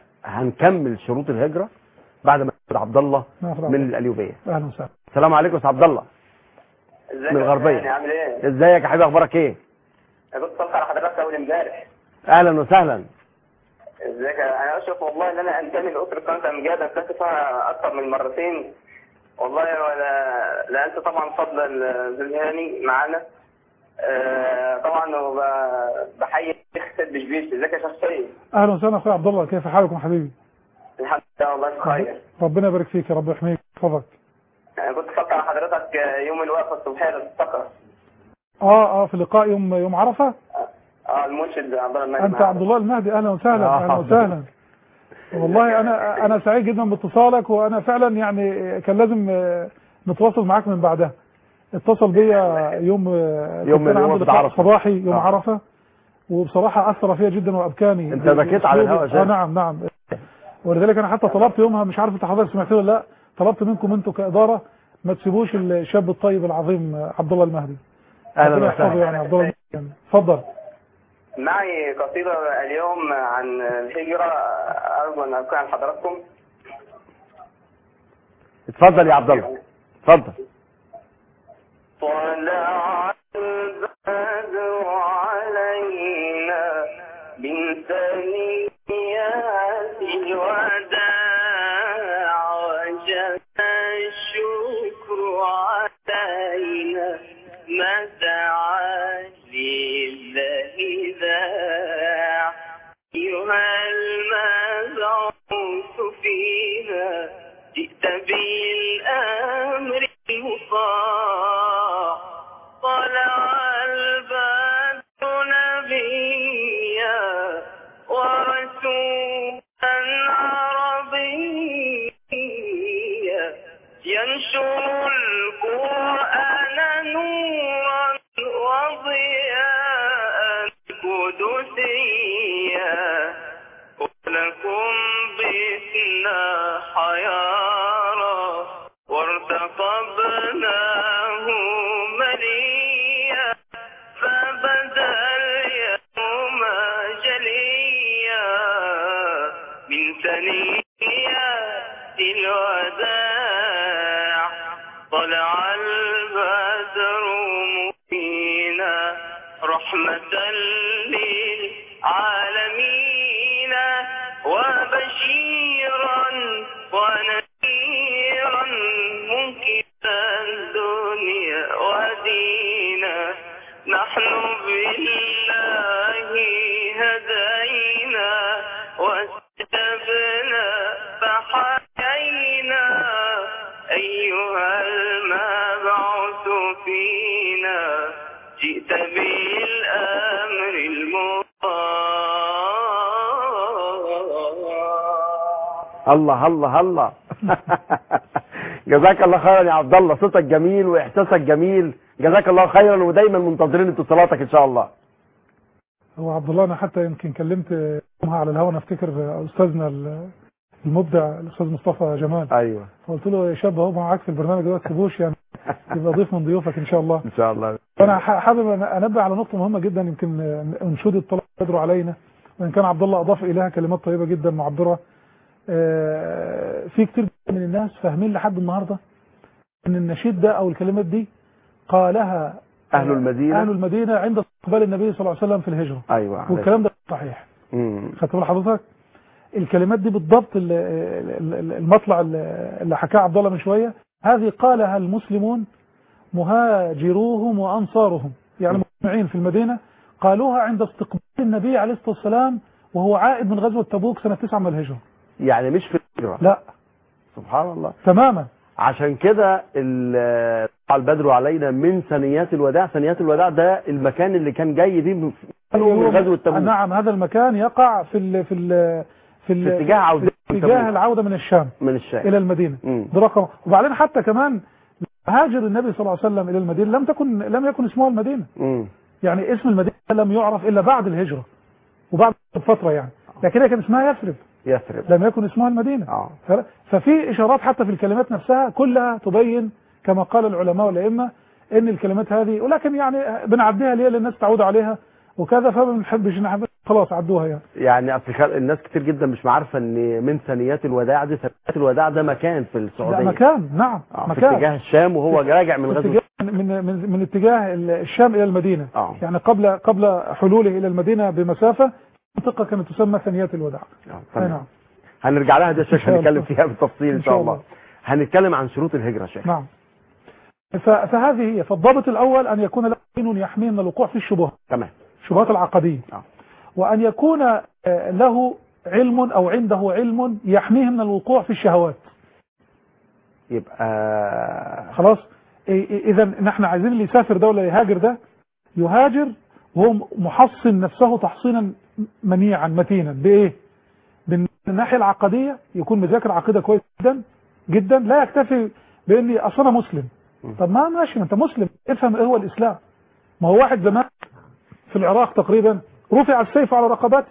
هنكمل شروط الهجرة بعد ما ياخد عبد الله نعم، من الأليوبية أهلا وسهلا السلام عليكم يا أستاذ عبد الله ازيك من يا الغربية. فلان؟ عامل ايه؟ ازيك يا حبيبي اخبارك ايه انا كنت بفكر على حضرتك اول امبارح اهلا وسهلا ازيك يا- انا اشوف والله ان انا انتمي لاسره قناه امجاد انا فيها اكثر من مرتين والله ولا لا انت طبعا فضل الزلهاني معانا آه، طبعا وب- بحيي الشيخ سيد بشبيش ازيك يا شيخ سيد أهلا وسهلا أخوي عبد الله كيف حالكم يا حبيبي الحمد لله والله بخير ربنا يبارك فيك يا رب يحميك تفضل انا كنت بفكر على حضرتك يوم الوقفه الصبحيه للسكر اه اه في لقاء يوم يوم عرفة اه المنشد عبد الله المهدي انت معانا. عبد الله المهدي اهلا وسهلا آه، اهلا وسهلا والله انا انا سعيد جدا باتصالك وانا فعلا يعني كان لازم آه، نتواصل معاك من بعدها اتصل بيا يوم آه، يوم كنت أنا يوم عندي في لقاء عرفة. صباحي يوم آه. عرفة وبصراحة أثر فيها جدا وأبكاني أنت بكيت على الهوا يا اه شيخ. نعم نعم ولذلك أنا حتى طلبت يومها مش عارف أنت حضرتك سمعت ولا لا طلبت منكم أنتوا كإدارة ما تسيبوش الشاب الطيب العظيم آه، عبد الله المهدي اهلا ربنا يحفظه وسهلا يعني عبد الله المهدي اتفضل معي قصيدة اليوم عن الهجرة أرجو أن أكون عن حضراتكم اتفضل يا عبد الله اتفضل طلع البدر علينا من ثنيات الوداع وجب الشكر علينا ما دعا لله ذاع أيها المبعوث فينا جئت بالأمر المطاع طلع البدر نبيا ورسولا عربيا ينشر القرآن نورا وضياء قدسيا ولكم بثنا حيارى وارتقبناه مليا فبدا الوداع طلع البدر مبينا رحمة للعالمين وبشيرا ونذيرا منكرا الدنيا ودينا نحن بالله هدينا واستجبنا فحيينا أيها المبعوث فينا جئت بالأمر المطاع الله الله الله جزاك الله خيرا يا عبد الله صوتك جميل واحساسك جميل جزاك الله خيرا ودايما منتظرين اتصالاتك ان شاء الله هو عبد الله انا حتى يمكن كلمت يومها على الهوا انا افتكر استاذنا ال- المبدع الاستاذ مصطفى جمال ايوه فقلت له يا شاب اهو معاك في البرنامج ده ما تسيبوش يعني يبقى ضيف من ضيوفك ان شاء الله ان شاء الله انا ح- حابب أن انبه على نقطه مهمه جدا يمكن انشود الطلاب قدروا علينا وان كان عبد الله اضاف اليها كلمات طيبه جدا معبره آه، في كتير من الناس فاهمين لحد النهارده ان النشيد ده او الكلمات دي قالها اهل المدينه اهل المدينه عند استقبال النبي صلى الله عليه وسلم في الهجره ايوه عليك. والكلام ده صحيح مم. خدت بال حضرتك الكلمات دي بالضبط ال- ال- ال- المطلع ال- اللي حكاه عبد الله من شويه هذه قالها المسلمون مهاجروهم وانصارهم يعني مجتمعين في المدينه قالوها عند استقبال النبي عليه الصلاه والسلام وهو عائد من غزوه تبوك سنه 9 من الهجره يعني مش في الهجره لا سبحان الله تماما عشان كده ال- طلع البدر علينا من ثنيات الوداع ثنيات الوداع ده المكان اللي كان جاي فيه من من غزوه تبوك نعم هذا المكان يقع في ال في ال في, ال في اتجاه عودة في اتجاه تبوك. العوده من الشام من الشام الى المدينه مم. ده رقم وبعدين حتى كمان هاجر النبي صلى الله عليه وسلم الى المدينه لم تكن لم يكن اسمها المدينه مم. يعني اسم المدينه لم يعرف الا بعد الهجره وبعد فتره يعني لكن هي كان اسمها يثرب يثرب لم يكن اسمها المدينه اه ف- ففي اشارات حتى في الكلمات نفسها كلها تبين كما قال العلماء والائمه ان الكلمات هذه ولكن يعني بنعديها ليه للناس تعود عليها وكذا فما بنحبش نحب خلاص عدوها يعني يعني اصل خل- الناس كتير جدا مش عارفه ان من ثنيات الوداع دي ثنيات الوداع ده مكان في لا السعوديه مكان نعم آه، في مكان اتجاه الشام وهو راجع من في غزوه اتجاه من من من اتجاه الشام الى المدينه اه يعني قبل قبل حلوله الى المدينه بمسافه منطقه كانت تسمى ثنيات الوداع آه، أي تمام نعم هنرجع لها دي يا إن شيخ شاء الله. هنتكلم فيها بالتفصيل ان إن شاء شاء الله الله. هنتكلم عن شروط الهجره يا شيخ نعم ف- فهذه هي فالضابط الاول ان يكون له دين يحميه من الوقوع في الشبهات تمام الشبهات العقديه آه. وان يكون آه، له علم او عنده علم يحميه من الوقوع في الشهوات يبقى خلاص اذا نحن عايزين اللي يسافر ده ولا يهاجر ده يهاجر وهو محصن نفسه تحصينا منيعا متينا بايه من الناحيه العقديه يكون مذاكر عقيده كويس جدا جدا لا يكتفي باني اصل انا مسلم طب ما ماشي ما انت مسلم افهم ايه هو الاسلام ما هو واحد زمان في العراق تقريبا رفع السيف على رقبته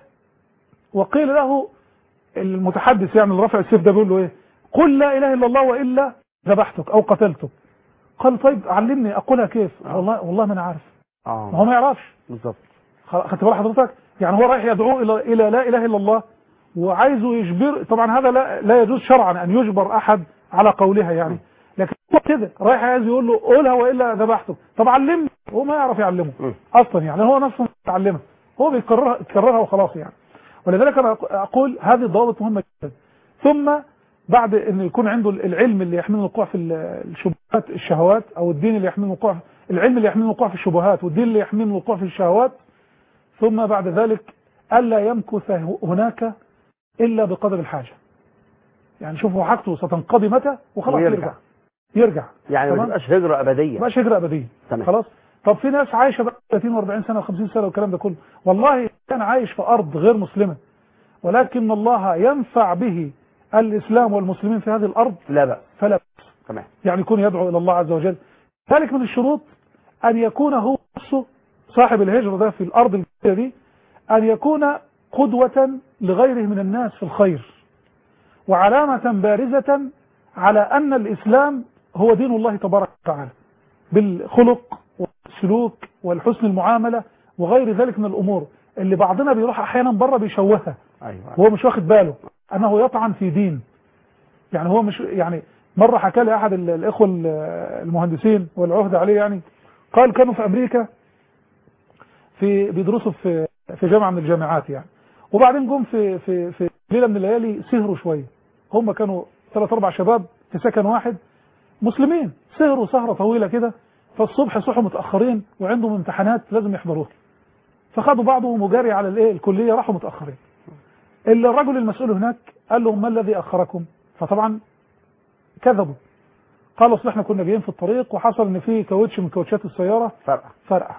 وقيل له المتحدث يعني اللي رفع السيف ده بيقول له ايه قل لا اله الا الله والا ذبحتك او قتلتك قال طيب علمني اقولها كيف والله والله ما انا عارف ما هو اه ما يعرفش بالظبط خ- خدت بال حضرتك يعني هو رايح يدعو الى الى لا اله الا الله وعايزه يجبر طبعا هذا لا لا يجوز شرعا ان يجبر احد على قولها يعني لكن هو كده رايح عايز يقول له قولها والا ذبحته طب علمني هو ما يعرف يعلمه م. اصلا يعني هو نفسه مش يتعلمها هو بيكررها يكررها وخلاص يعني ولذلك انا أق- اقول هذه الضوابط مهمه جدا ثم بعد ان يكون عنده العلم اللي يحمله الوقوع في ال- الشبهات الشهوات او الدين اللي يحمله الوقوع العلم اللي يحمله الوقوع في الشبهات والدين اللي يحمله الوقوع في الشهوات ثم بعد ذلك الا يمكث هناك الا بقدر الحاجه يعني شوفوا حاجته ستنقضي متى وخلاص ويرجع. يرجع يرجع يعني ما تمام؟ تبقاش هجره ابديه مبقاش هجرة أبدية تمام. خلاص طب في ناس عايشة بقى 30 و40 سنة و50 سنة والكلام ده كله والله كان عايش في أرض غير مسلمة ولكن الله ينفع به الإسلام والمسلمين في هذه الأرض لا بقى فلا بأس. تمام يعني يكون يدعو إلى الله عز وجل ذلك من الشروط أن يكون هو نفسه صاحب الهجرة ده في الأرض الجديدة دي أن يكون قدوة لغيره من الناس في الخير وعلامة بارزة على أن الإسلام هو دين الله تبارك وتعالى بالخلق والسلوك والحسن المعاملة وغير ذلك من الأمور اللي بعضنا بيروح أحيانا بره بيشوهها ايوه وهو مش واخد باله أنه يطعن في دين يعني هو مش يعني مرة حكى لي أحد ال- الإخوة ال- المهندسين والعهد عليه يعني قال كانوا في أمريكا في بيدرسوا في في جامعة من الجامعات يعني وبعدين جم في في في ليلة من الليالي سهروا شوية هم كانوا ثلاث أربع شباب في سكن واحد مسلمين سهروا سهرة طويلة كده فالصبح صحوا متأخرين وعندهم امتحانات لازم يحضروها فخدوا بعضهم وجري على الايه الكلية راحوا متأخرين الرجل المسؤول هناك قال لهم ما الذي أخركم فطبعا كذبوا قالوا اصل احنا كنا جايين في الطريق وحصل ان في كاوتش من كاوتشات السيارة فرقة فرقع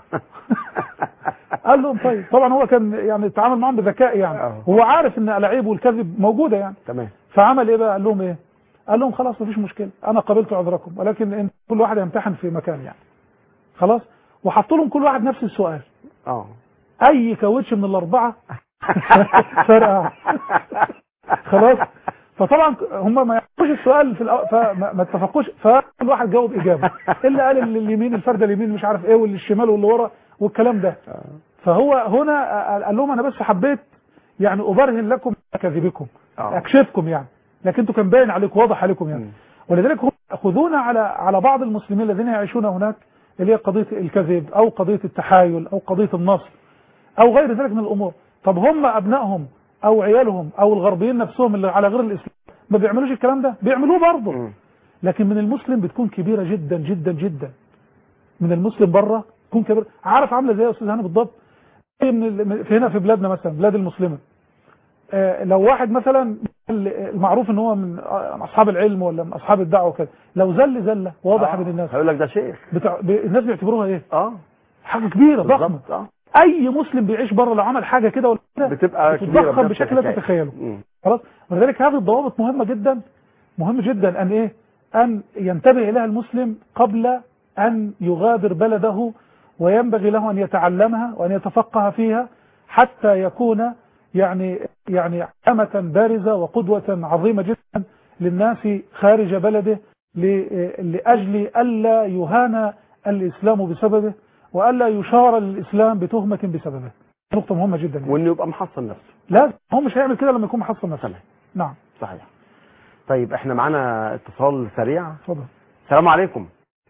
قال لهم طيب طبعا هو كان يعني اتعامل معاهم بذكاء يعني آه. هو عارف ان الاعيب والكذب موجودة يعني تمام فعمل ايه بقى قال لهم ايه قال لهم خلاص مفيش مشكلة انا قبلت عذركم ولكن انت كل واحد يمتحن في مكان يعني خلاص وحطوا لهم كل واحد نفس السؤال اه اي كاوتش من الاربعة فرقع خلاص فطبعا هم ما يعرفوش السؤال في الأو... فما ما اتفقوش فكل واحد جاوب اجابه اللي قال اللي اليمين الفرده اليمين مش عارف ايه واللي الشمال واللي ورا والكلام ده فهو هنا قال لهم انا بس حبيت يعني ابرهن لكم كذبكم آه. اكشفكم يعني لكن انتوا كان باين عليكم واضح عليكم يعني مم. ولذلك هم ياخذون على على بعض المسلمين الذين يعيشون هناك اللي هي قضيه الكذب او قضيه التحايل او قضيه النصر او غير ذلك من الامور طب هم ابنائهم او عيالهم او الغربيين نفسهم اللي على غير الاسلام ما بيعملوش الكلام ده بيعملوه برضه مم. لكن من المسلم بتكون كبيره جدا جدا جدا من المسلم بره تكون كبيره عارف عامله زي يا استاذ هاني بالضبط زي من ال- في هنا في بلادنا مثلا بلاد المسلمه آه، لو واحد مثلا المعروف ان هو من اصحاب العلم ولا من اصحاب الدعوه وكده لو زل زله واضحه بين الناس هيقول لك ده شيخ بتاع ب- الناس بيعتبروها ايه اه حاجه كبيره ضخمه بالظبط اه اي مسلم بيعيش بره لو عمل حاجه كده ولا كده بتبقى كبيرة بتتضخم بنفس بشكل لا الحكاية. تتخيله مم. خلاص ولذلك هذه الضوابط مهمة جدا مهم جدا أن إيه أن ينتبه إليها المسلم قبل أن يغادر بلده وينبغي له أن يتعلمها وأن يتفقه فيها حتى يكون يعني يعني علامة بارزة وقدوة عظيمة جدا للناس خارج بلده ل- لأجل ألا يهان الإسلام بسببه وألا يشار للإسلام بتهمة بسببه نقطة مهمة جدا يعني. وانه يبقى محصن نفسه لازم هو مش هيعمل كده لما يكون محصن نفسه تمام نعم صحيح طيب احنا معانا اتصال سريع اتفضل السلام عليكم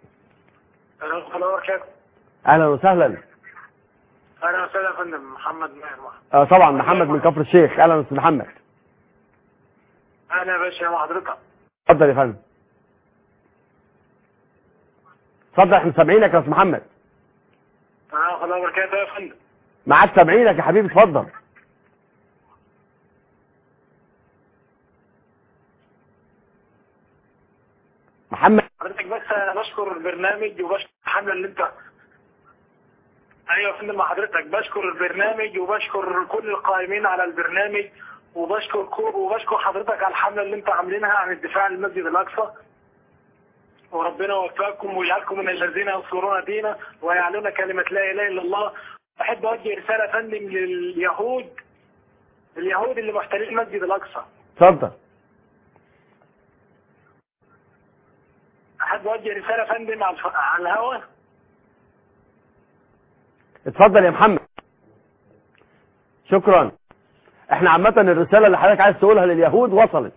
ورحمة الله وبركاته اهلا وسهلا أهلا وسهلا يا فندم محمد مهر آه طبعا محمد من كفر الشيخ اهلا استاذ محمد أهلا يا باشا مع حضرتك اتفضل يا فندم اتفضل احنا سامعينك يا استاذ محمد ورحمة الله وبركاته يا فندم معاك سامعينك يا حبيبي اتفضل محمد حضرتك بس أنا بشكر البرنامج وبشكر الحملة اللي أنت أيوة يا فندم مع حضرتك بشكر البرنامج وبشكر كل القائمين على البرنامج وبشكر كو- وبشكر حضرتك على الحملة اللي أنت عاملينها عن الدفاع عن المسجد الأقصى وربنا يوفقكم ويجعلكم من الذين ينصرون دينه ويعلون كلمة لا إله إلا الله أحب أوجه رسالة يا فندم لليهود اليهود اللي محتلين المسجد الأقصى اتفضل أحب أوجه رسالة يا فندم على الف- على الهواء اتفضل يا محمد شكرا احنا عامة الرسالة اللي حضرتك عايز تقولها لليهود وصلت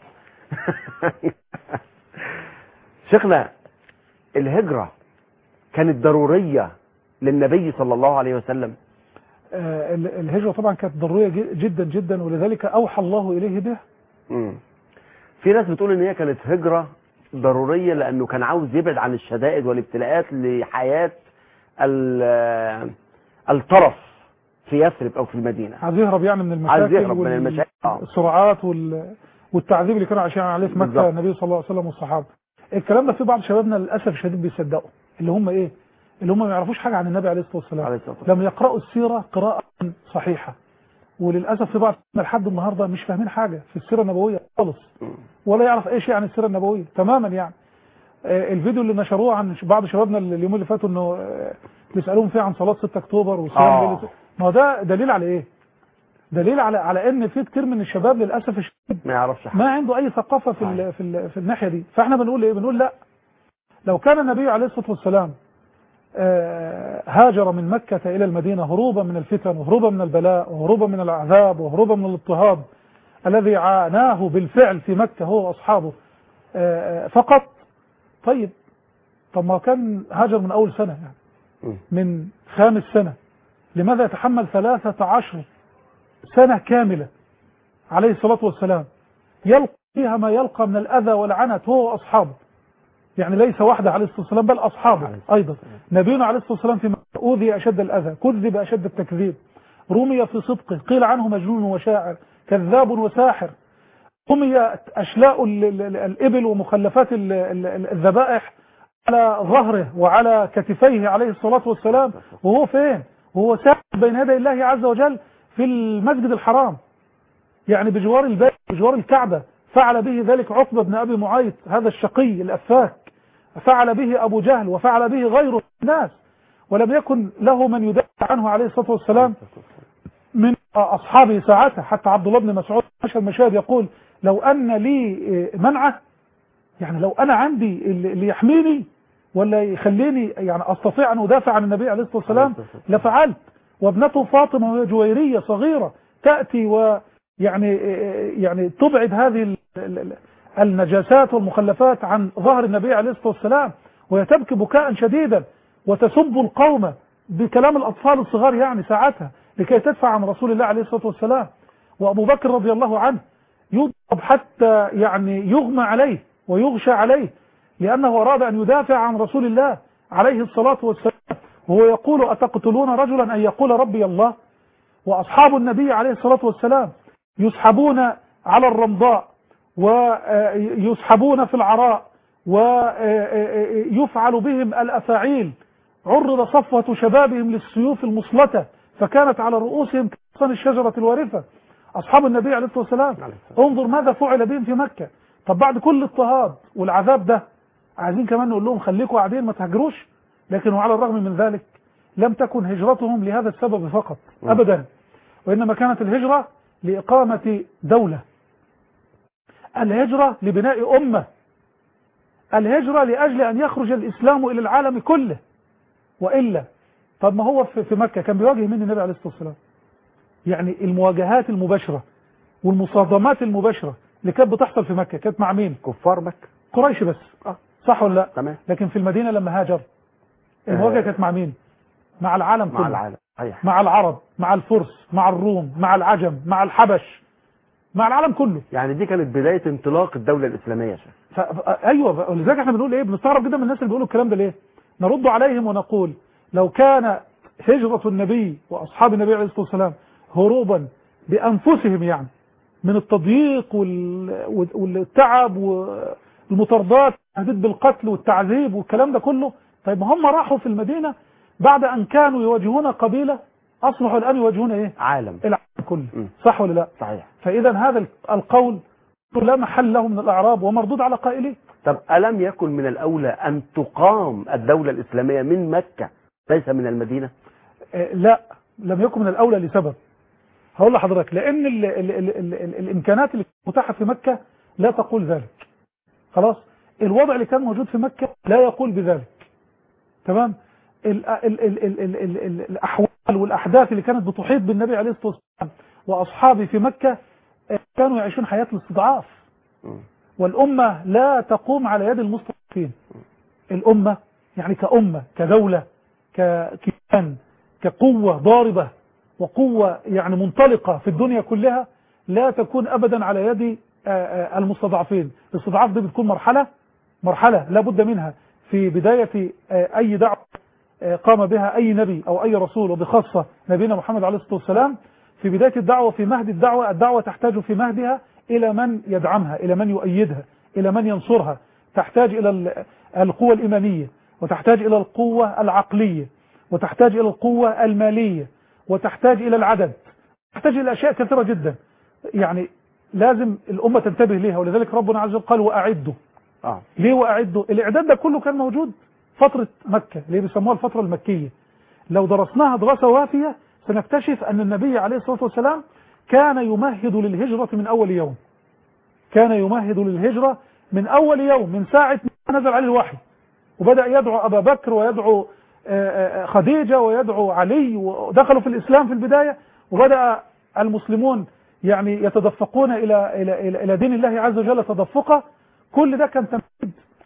شيخنا الهجرة كانت ضرورية للنبي صلى الله عليه وسلم آه، ال- الهجرة طبعا كانت ضرورية ج- جدا جدا ولذلك أوحى الله إليه به مم. في ناس بتقول ان هي كانت هجرة ضرورية لانه كان عاوز يبعد عن الشدائد والابتلاءات لحياة ال- الطرف في يثرب او في المدينة عايز يهرب يعني من المشاكل عايز يهرب من وال- المشاكل. آه. الصراعات وال... والتعذيب اللي كانوا عايشين عليه في مكة بالظبط. النبي صلى الله عليه وسلم والصحابة الكلام ده في بعض شبابنا للأسف الشديد بيصدقوا اللي هم إيه اللي هم ما يعرفوش حاجة عن النبي عليه الصلاة والسلام عليه الصلاة والسلام. لم يقرأوا السيرة قراءة صحيحة وللأسف في بعض لحد النهاردة مش فاهمين حاجة في السيرة النبوية خالص ولا يعرف اي شيء عن السيرة النبوية تماما يعني آه، الفيديو اللي نشروه عن ش- بعض شبابنا اليومين اللي فاتوا انه آه، بيسالوهم فيه عن صلاه 6 اكتوبر وصيام آه. ليله ما هو ده دليل على ايه؟ دليل على على ان في كتير من الشباب للاسف الشديد ما يعرفش حاجة ما عنده اي ثقافه في ال- في ال- في الناحيه دي فاحنا بنقول ايه؟ بنقول لا لو كان النبي عليه الصلاه والسلام آه، هاجر من مكة إلى المدينة هروبا من الفتن وهروبا من البلاء وهروبا من العذاب وهروبا من الاضطهاد الذي عاناه بالفعل في مكة هو وأصحابه آه، آه، فقط طيب طب ما كان هاجر من أول سنة يعني مم. من خامس سنة لماذا يتحمل ثلاثة عشر سنة كاملة عليه الصلاة والسلام يلقى فيها ما يلقى من الأذى والعنت هو وأصحابه يعني ليس وحده عليه الصلاة والسلام بل أصحابه عليه الصلاة أيضا نبينا عليه الصلاة والسلام في مكة أوذي أشد الأذى كذب أشد التكذيب رمي في صدقه قيل عنه مجنون وشاعر كذاب وساحر رمي أشلاء ال- ال- ال- الإبل ومخلفات ال- ال- ال- الذبائح على ظهره وعلى كتفيه عليه الصلاة والسلام وهو فين وهو ساجد بين يدي الله عز وجل في المسجد الحرام يعني بجوار البيت بجوار الكعبة فعل به ذلك عقبة بن أبي معيط هذا الشقي الأفاك فعل به أبو جهل وفعل به غيره من الناس ولم يكن له من يدافع عنه عليه الصلاة والسلام من أصحابه ساعتها حتى عبد الله بن مسعود مشهد مشاهد يقول لو أن لي منعه يعني لو أنا عندي اللي يحميني ولا يخليني يعني أستطيع أن أدافع عن النبي عليه الصلاة والسلام لفعلت وابنته فاطمة وهي جويرية صغيرة تأتي ويعني يعني تبعد هذه ال- ال- ال- النجاسات والمخلفات عن ظهر النبي عليه الصلاة والسلام وهي تبكي بكاء شديدا وتسب القوم بكلام الأطفال الصغار يعني ساعتها لكي تدفع عن رسول الله عليه الصلاة والسلام وأبو بكر رضي الله عنه يضرب حتى يعني يغمى عليه ويغشى عليه لأنه أراد أن يدافع عن رسول الله عليه الصلاة والسلام وهو يقول أتقتلون رجلا أن يقول ربي الله وأصحاب النبي عليه الصلاة والسلام يسحبون على الرمضاء ويسحبون في العراء ويفعل بهم الأفاعيل عرض صفوة شبابهم للسيوف المصلتة فكانت على رؤوسهم كأغصان الشجرة الوارفة أصحاب النبي عليه الصلاة والسلام انظر ماذا فعل بهم في مكة طب بعد كل الاضطهاد والعذاب ده عايزين كمان نقول لهم خليكم قاعدين ما تهجروش لكن وعلى الرغم من ذلك لم تكن هجرتهم لهذا السبب فقط أبدا وإنما كانت الهجرة لإقامة دولة الهجرة لبناء أمة الهجرة لأجل أن يخرج الإسلام إلى العالم كله وإلا طب ما هو في في مكة كان بيواجه مين النبي عليه الصلاة والسلام يعني المواجهات المباشرة والمصادمات المباشرة اللي كانت بتحصل في مكة كانت مع مين كفار مكة قريش بس صح ولا لا تمام لكن في المدينة لما هاجر المواجهة آه. كانت مع مين مع العالم مع كله العالم صحيح مع العرب مع الفرس مع الروم مع العجم مع الحبش مع العالم كله يعني دي كانت بداية انطلاق الدولة الإسلامية يا شيخ ف... ف... ايوه ولذلك احنا بنقول ايه بنستغرب جدا من الناس اللي بيقولوا الكلام ده ليه نرد عليهم ونقول لو كان هجرة النبي واصحاب النبي عليه الصلاة والسلام هروبا بانفسهم يعني من التضييق وال... وال- والتعب والمطاردات التهديد بالقتل والتعذيب والكلام ده كله طيب ما هم راحوا في المدينة بعد ان كانوا يواجهون قبيلة اصبحوا الان يواجهون ايه عالم العالم كله م. صح ولا لا صحيح فاذا هذا القول لا محل له من الاعراب ومردود على قائليه طب ألم يكن من الأولى أن تقام الدولة الإسلامية من مكة ليس من المدينة آه، لا لم يكن من الأولى لسبب هقول لحضرتك لأن ال ال ال ال ال الإمكانات اللي متاحة في مكة لا تقول ذلك خلاص الوضع اللي كان موجود في مكة لا يقول بذلك تمام ال ال ال ال ال ال ال الأحوال والأحداث اللي كانت بتحيط بالنبي عليه الصلاة والسلام وأصحابه في مكة آه، كانوا يعيشون حياة الاستضعاف م. والأمة لا تقوم على يد المستضعفين الأمة يعني كأمة كدولة ككيان كقوة ضاربة وقوة يعني منطلقة في الدنيا كلها لا تكون أبدا على يد آه، آه، المستضعفين الاستضعاف دي بتكون مرحلة مرحلة لا بد منها في بداية آه، أي دعوة آه، قام بها أي نبي أو أي رسول وبخاصة نبينا محمد عليه الصلاة والسلام في بداية الدعوة في مهد الدعوة الدعوة تحتاج في مهدها إلى من يدعمها إلى من يؤيدها إلى من ينصرها تحتاج إلى ال- القوة الإيمانية وتحتاج إلى القوة العقلية وتحتاج إلى القوة المالية وتحتاج إلى العدد تحتاج إلى أشياء كثيرة جدا يعني لازم الأمة تنتبه ليها ولذلك ربنا عز وجل قال وأعدوا آه. ليه وأعدوا الإعداد ده كله كان موجود فترة مكة اللي بيسموها الفترة المكية لو درسناها دراسة وافية سنكتشف أن النبي عليه الصلاة والسلام كان يمهد للهجرة من أول يوم كان يمهد للهجرة من أول يوم من ساعة ما نزل عليه الوحي وبدأ يدعو أبا بكر ويدعو آه، آه، خديجة ويدعو علي ودخلوا في الإسلام في البداية وبدأ المسلمون يعني يتدفقون إلى إلى إلى, إلى دين الله عز وجل تدفقا كل ده كان تمهيد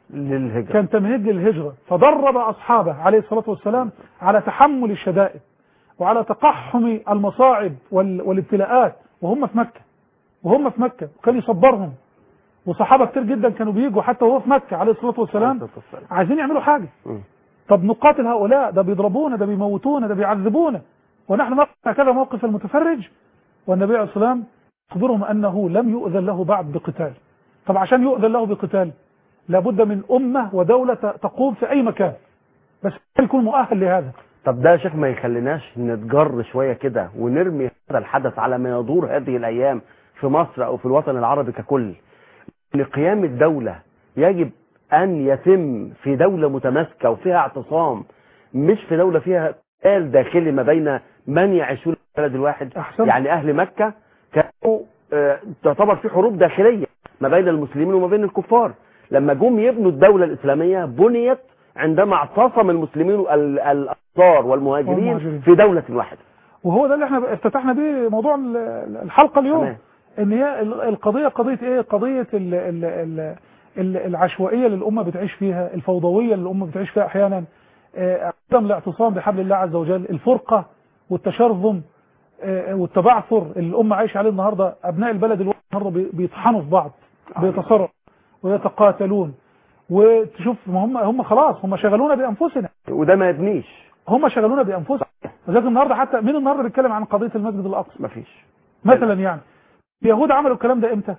للهجرة كان تمهيد للهجرة فدرب أصحابه عليه الصلاة والسلام على تحمل الشدائد وعلى تقحم المصاعب وال- والابتلاءات وهم في مكة وهم في مكة وكان يصبرهم وصحابة كتير جدا كانوا بيجوا حتى وهو في مكة عليه الصلاة والسلام عليه الصلاة والسلام. عايزين يعملوا حاجة مم. طب نقاتل هؤلاء ده بيضربونا ده بيموتونا ده بيعذبونا ونحن نقف هكذا موقف المتفرج والنبي عليه الصلاة والسلام يخبرهم أنه لم يؤذن له بعد بقتال طب عشان يؤذن له بقتال لابد من أمة ودولة ت- تقوم في أي مكان بس يكون مؤهل لهذا طب ده يا شيخ ما يخليناش نتجر شوية كده ونرمي هذا الحدث على ما يدور هذه الأيام في مصر أو في الوطن العربي ككل ان قيام الدولة يجب أن يتم في دولة متماسكة وفيها اعتصام مش في دولة فيها قتال داخلي ما بين من يعيشون في البلد الواحد أحسن. يعني أهل مكة كانوا آه، تعتبر في حروب داخلية ما بين المسلمين وما بين الكفار لما جم يبنوا الدولة الإسلامية بنيت عندما اعتصم المسلمين ال- الأنصار والمهاجرين والمهاجرين. في دولة واحدة وهو ده اللي احنا افتتحنا بيه موضوع ال- الحلقة اليوم تمام. ان هي ال- القضية قضية ايه قضية ال ال ال ال العشوائية اللي الأمة بتعيش فيها الفوضوية اللي الأمة بتعيش فيها أحيانا آه، عدم الاعتصام بحبل الله عز وجل الفرقة والتشرذم آه، والتبعثر اللي الأمة عايشة عليه النهاردة أبناء البلد الواحد النهاردة بي- بيطحنوا في بعض بيتصارعوا ويتقاتلون وتشوف ما هم هم خلاص هم شغلونا بأنفسنا وده ما يبنيش هم شغلونا بأنفسهم وذلك النهاردة حتى مين النهاردة بيتكلم عن قضية المسجد الأقصى مفيش مثلا يعني اليهود عملوا الكلام ده امتى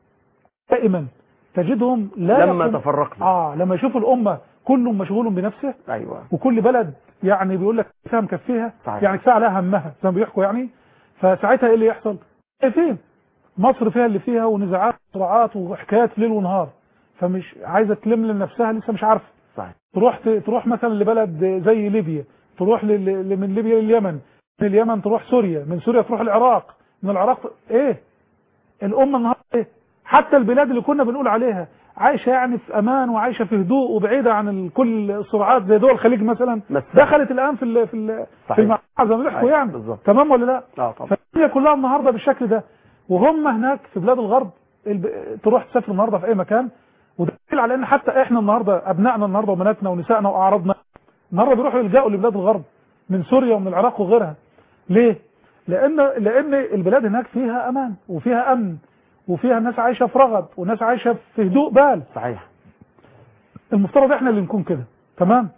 دائما تجدهم لا لما يقوم- تفرقنا اه لما يشوفوا الامه كل مشغول بنفسه ايوه وكل بلد يعني بيقول لك فيها مكفيها صحيح. يعني كفايه عليها همها زي ما بيحكوا يعني فساعتها ايه اللي يحصل؟ فين؟ مصر فيها اللي فيها ونزاعات وصراعات وحكايات ليل ونهار فمش عايزه تلم لنفسها لسه مش عارفه صحيح تروح ت- تروح مثلا لبلد زي ليبيا تروح ل- ل- من ليبيا لليمن من اليمن تروح سوريا من سوريا تروح العراق من العراق ايه الامه النهارده ايه حتى البلاد اللي كنا بنقول عليها عايشه يعني في امان وعايشه في هدوء وبعيده عن ال- كل الصراعات زي دول الخليج مثلا بس- دخلت الان في ال في ال في صحيح. المعركه زي ما بيحكوا أيوة، يعني بالظبط. تمام ولا لا؟ اه طبعا فالدنيا كلها النهارده بالشكل ده وهم هناك في بلاد الغرب الب... تروح تسافر النهارده في اي مكان وده دليل على ان حتى احنا النهارده ابنائنا النهارده وبناتنا ونسائنا واعراضنا النهارده بيروحوا يلجأوا لبلاد الغرب من سوريا ومن العراق وغيرها ليه؟ لان لان البلاد هناك فيها امان وفيها امن وفيها الناس عايشه في رغد والناس عايشه في هدوء بال صحيح المفترض احنا اللي نكون كده تمام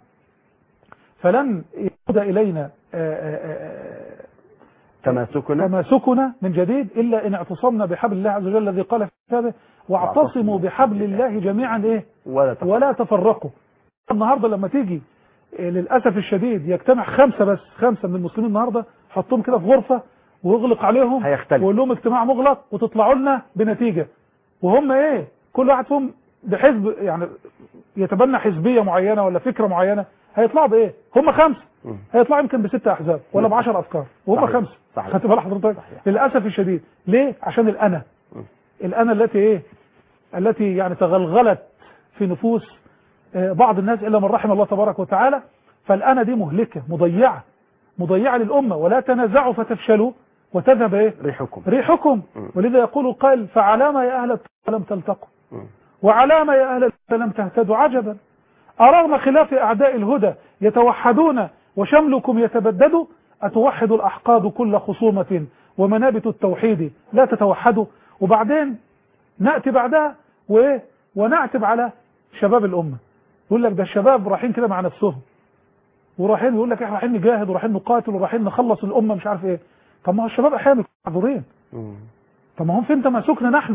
فلن يعود الينا آآ آآ تماسكنا تماسكنا من جديد إلا إن اعتصمنا بحبل الله عز وجل الذي قال في كتابه واعتصموا بحبل الله جميعا إيه ولا تفرق. ولا تفرقوا النهاردة لما تيجي إيه، للأسف الشديد يجتمع خمسة بس خمسة من المسلمين النهاردة حطهم كده في غرفة واغلق عليهم هيختلف. وقول لهم اجتماع مغلق وتطلعوا لنا بنتيجة وهم ايه كل واحد فيهم بحزب يعني يتبنى حزبية معينة ولا فكرة معينة هيطلعوا بايه هم خمسة مم. هيطلعوا يمكن بستة احزاب ولا بعشر افكار وهم صحيح. خمسة صحيح. خدت بال حضرتك صحيح. للاسف الشديد ليه عشان الانا مم. الانا التي ايه التي يعني تغلغلت في نفوس آه، بعض الناس الا من رحم الله تبارك وتعالى فالانا دي مهلكه مضيعه مضيعه للامه ولا تنازعوا فتفشلوا وتذهب ايه ريحكم ريحكم مم. ولذا يقول قال فعلام يا اهل التقوى لم تلتقوا مم. وعلام يا أهل الهدى لم تهتدوا عجبا أرغم خلاف أعداء الهدى يتوحدون وشملكم يتبدد أتوحد الأحقاد كل خصومة ومنابت التوحيد لا تتوحدوا وبعدين نأتي بعدها وإيه ونعتب على شباب الأمة يقول لك ده الشباب رايحين كده مع نفسهم ورايحين يقول لك احنا رايحين نجاهد ورايحين نقاتل ورايحين نخلص الأمة مش عارف إيه طب ما هو الشباب أحيانا بيكونوا معذورين مم. طب ما هم فين تماسكنا نحن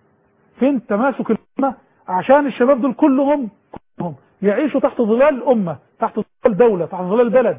فين تماسك الأمة عشان الشباب دول كلهم كلهم يعيشوا تحت ظلال الأمة تحت ظلال دولة تحت ظلال بلد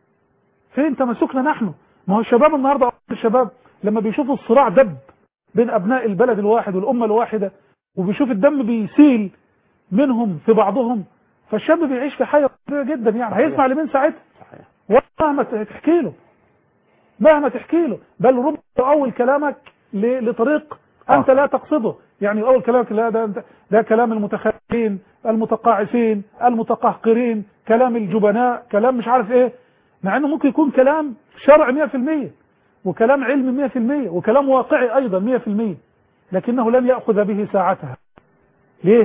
فين تماسكنا نحن ما هو الشباب النهاردة الشباب لما بيشوفوا الصراع دب بين أبناء البلد الواحد والأمة الواحدة وبيشوف الدم بيسيل منهم في بعضهم فالشاب بيعيش في حياة كبيرة جدا يعني صحيح. هيسمع لمين ساعتها صحيح مهما تحكي له مهما تحكي له بل ربما أول كلامك ل- لطريق أنت آخر. لا تقصده يعني أول كلامك لا ده, ده, ده كلام المتخلفين المتقاعسين المتقهقرين كلام الجبناء كلام مش عارف إيه مع أنه ممكن يكون كلام شرع 100% وكلام علمي 100% وكلام واقعي أيضا 100% لكنه لن يأخذ به ساعتها ليه؟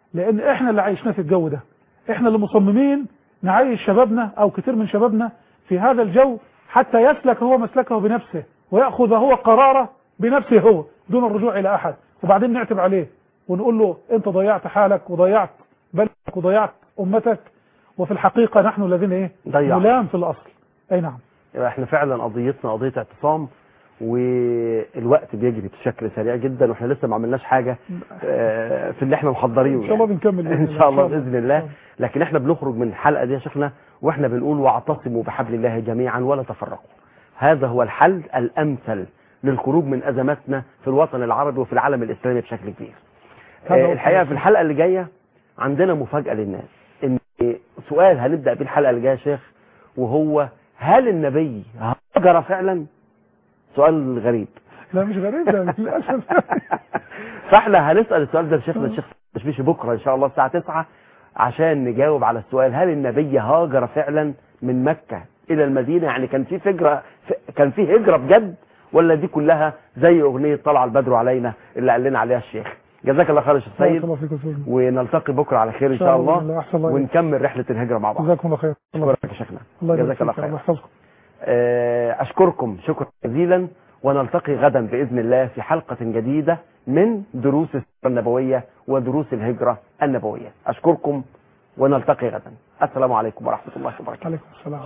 لان احنا اللي عايشنا في الجو ده احنا اللي مصممين نعيش شبابنا او كتير من شبابنا في هذا الجو حتى يسلك هو مسلكه بنفسه ويأخذ هو قراره بنفسه هو دون الرجوع الى احد وبعدين نعتب عليه ونقول له انت ضيعت حالك وضيعت بلدك وضيعت امتك وفي الحقيقة نحن الذين ايه ضيعنا. نلام في الاصل اي نعم يبقى احنا فعلا قضيتنا قضيه اعتصام والوقت بيجري بشكل سريع جدا واحنا لسه ما عملناش حاجه آه، في اللي احنا محضرينه ان شاء الله يعني. بنكمل بإذن ان شاء الله إن باذن الله لكن احنا بنخرج من الحلقه دي يا شيخنا واحنا بنقول واعتصموا بحبل الله جميعا ولا تفرقوا هذا هو الحل الامثل للخروج من ازماتنا في الوطن العربي وفي العالم الاسلامي بشكل كبير هذا آه، هو الحقيقه الحل. في الحلقه اللي جايه عندنا مفاجاه للناس ان سؤال هنبدا بيه الحلقه اللي جايه يا شيخ وهو هل النبي هاجر فعلا سؤال غريب لا مش غريب ده للاسف فاحنا هنسال السؤال ده لشيخنا الشيخ تشبيشي بكره ان شاء الله الساعه 9 عشان نجاوب على السؤال هل النبي هاجر فعلا من مكه الى المدينه يعني كان في فكره ف- كان في هجره بجد ولا دي كلها زي اغنيه طلع البدر علينا اللي قال لنا عليها الشيخ جزاك الله خير يا شيخ بارك سيد الله فيكم سيدنا. ونلتقي بكره على خير ان إن شاء شاء الله الله أحسن الله إليك. ونكمل رحله الهجره مع بعض جزاكم الله خير الله اشكرك يا شيخنا الله يبارك جزاك الله فيك الله خير يحفظكم آه، أشكركم شكرا جزيلا ونلتقي غدا بإذن الله في حلقة جديدة من دروس السيرة النبوية ودروس الهجرة النبوية أشكركم ونلتقي غدا السلام عليكم ورحمة الله وبركاته عليكم السلام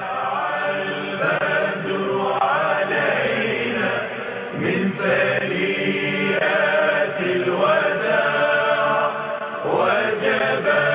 من ثنيات الوداع وجب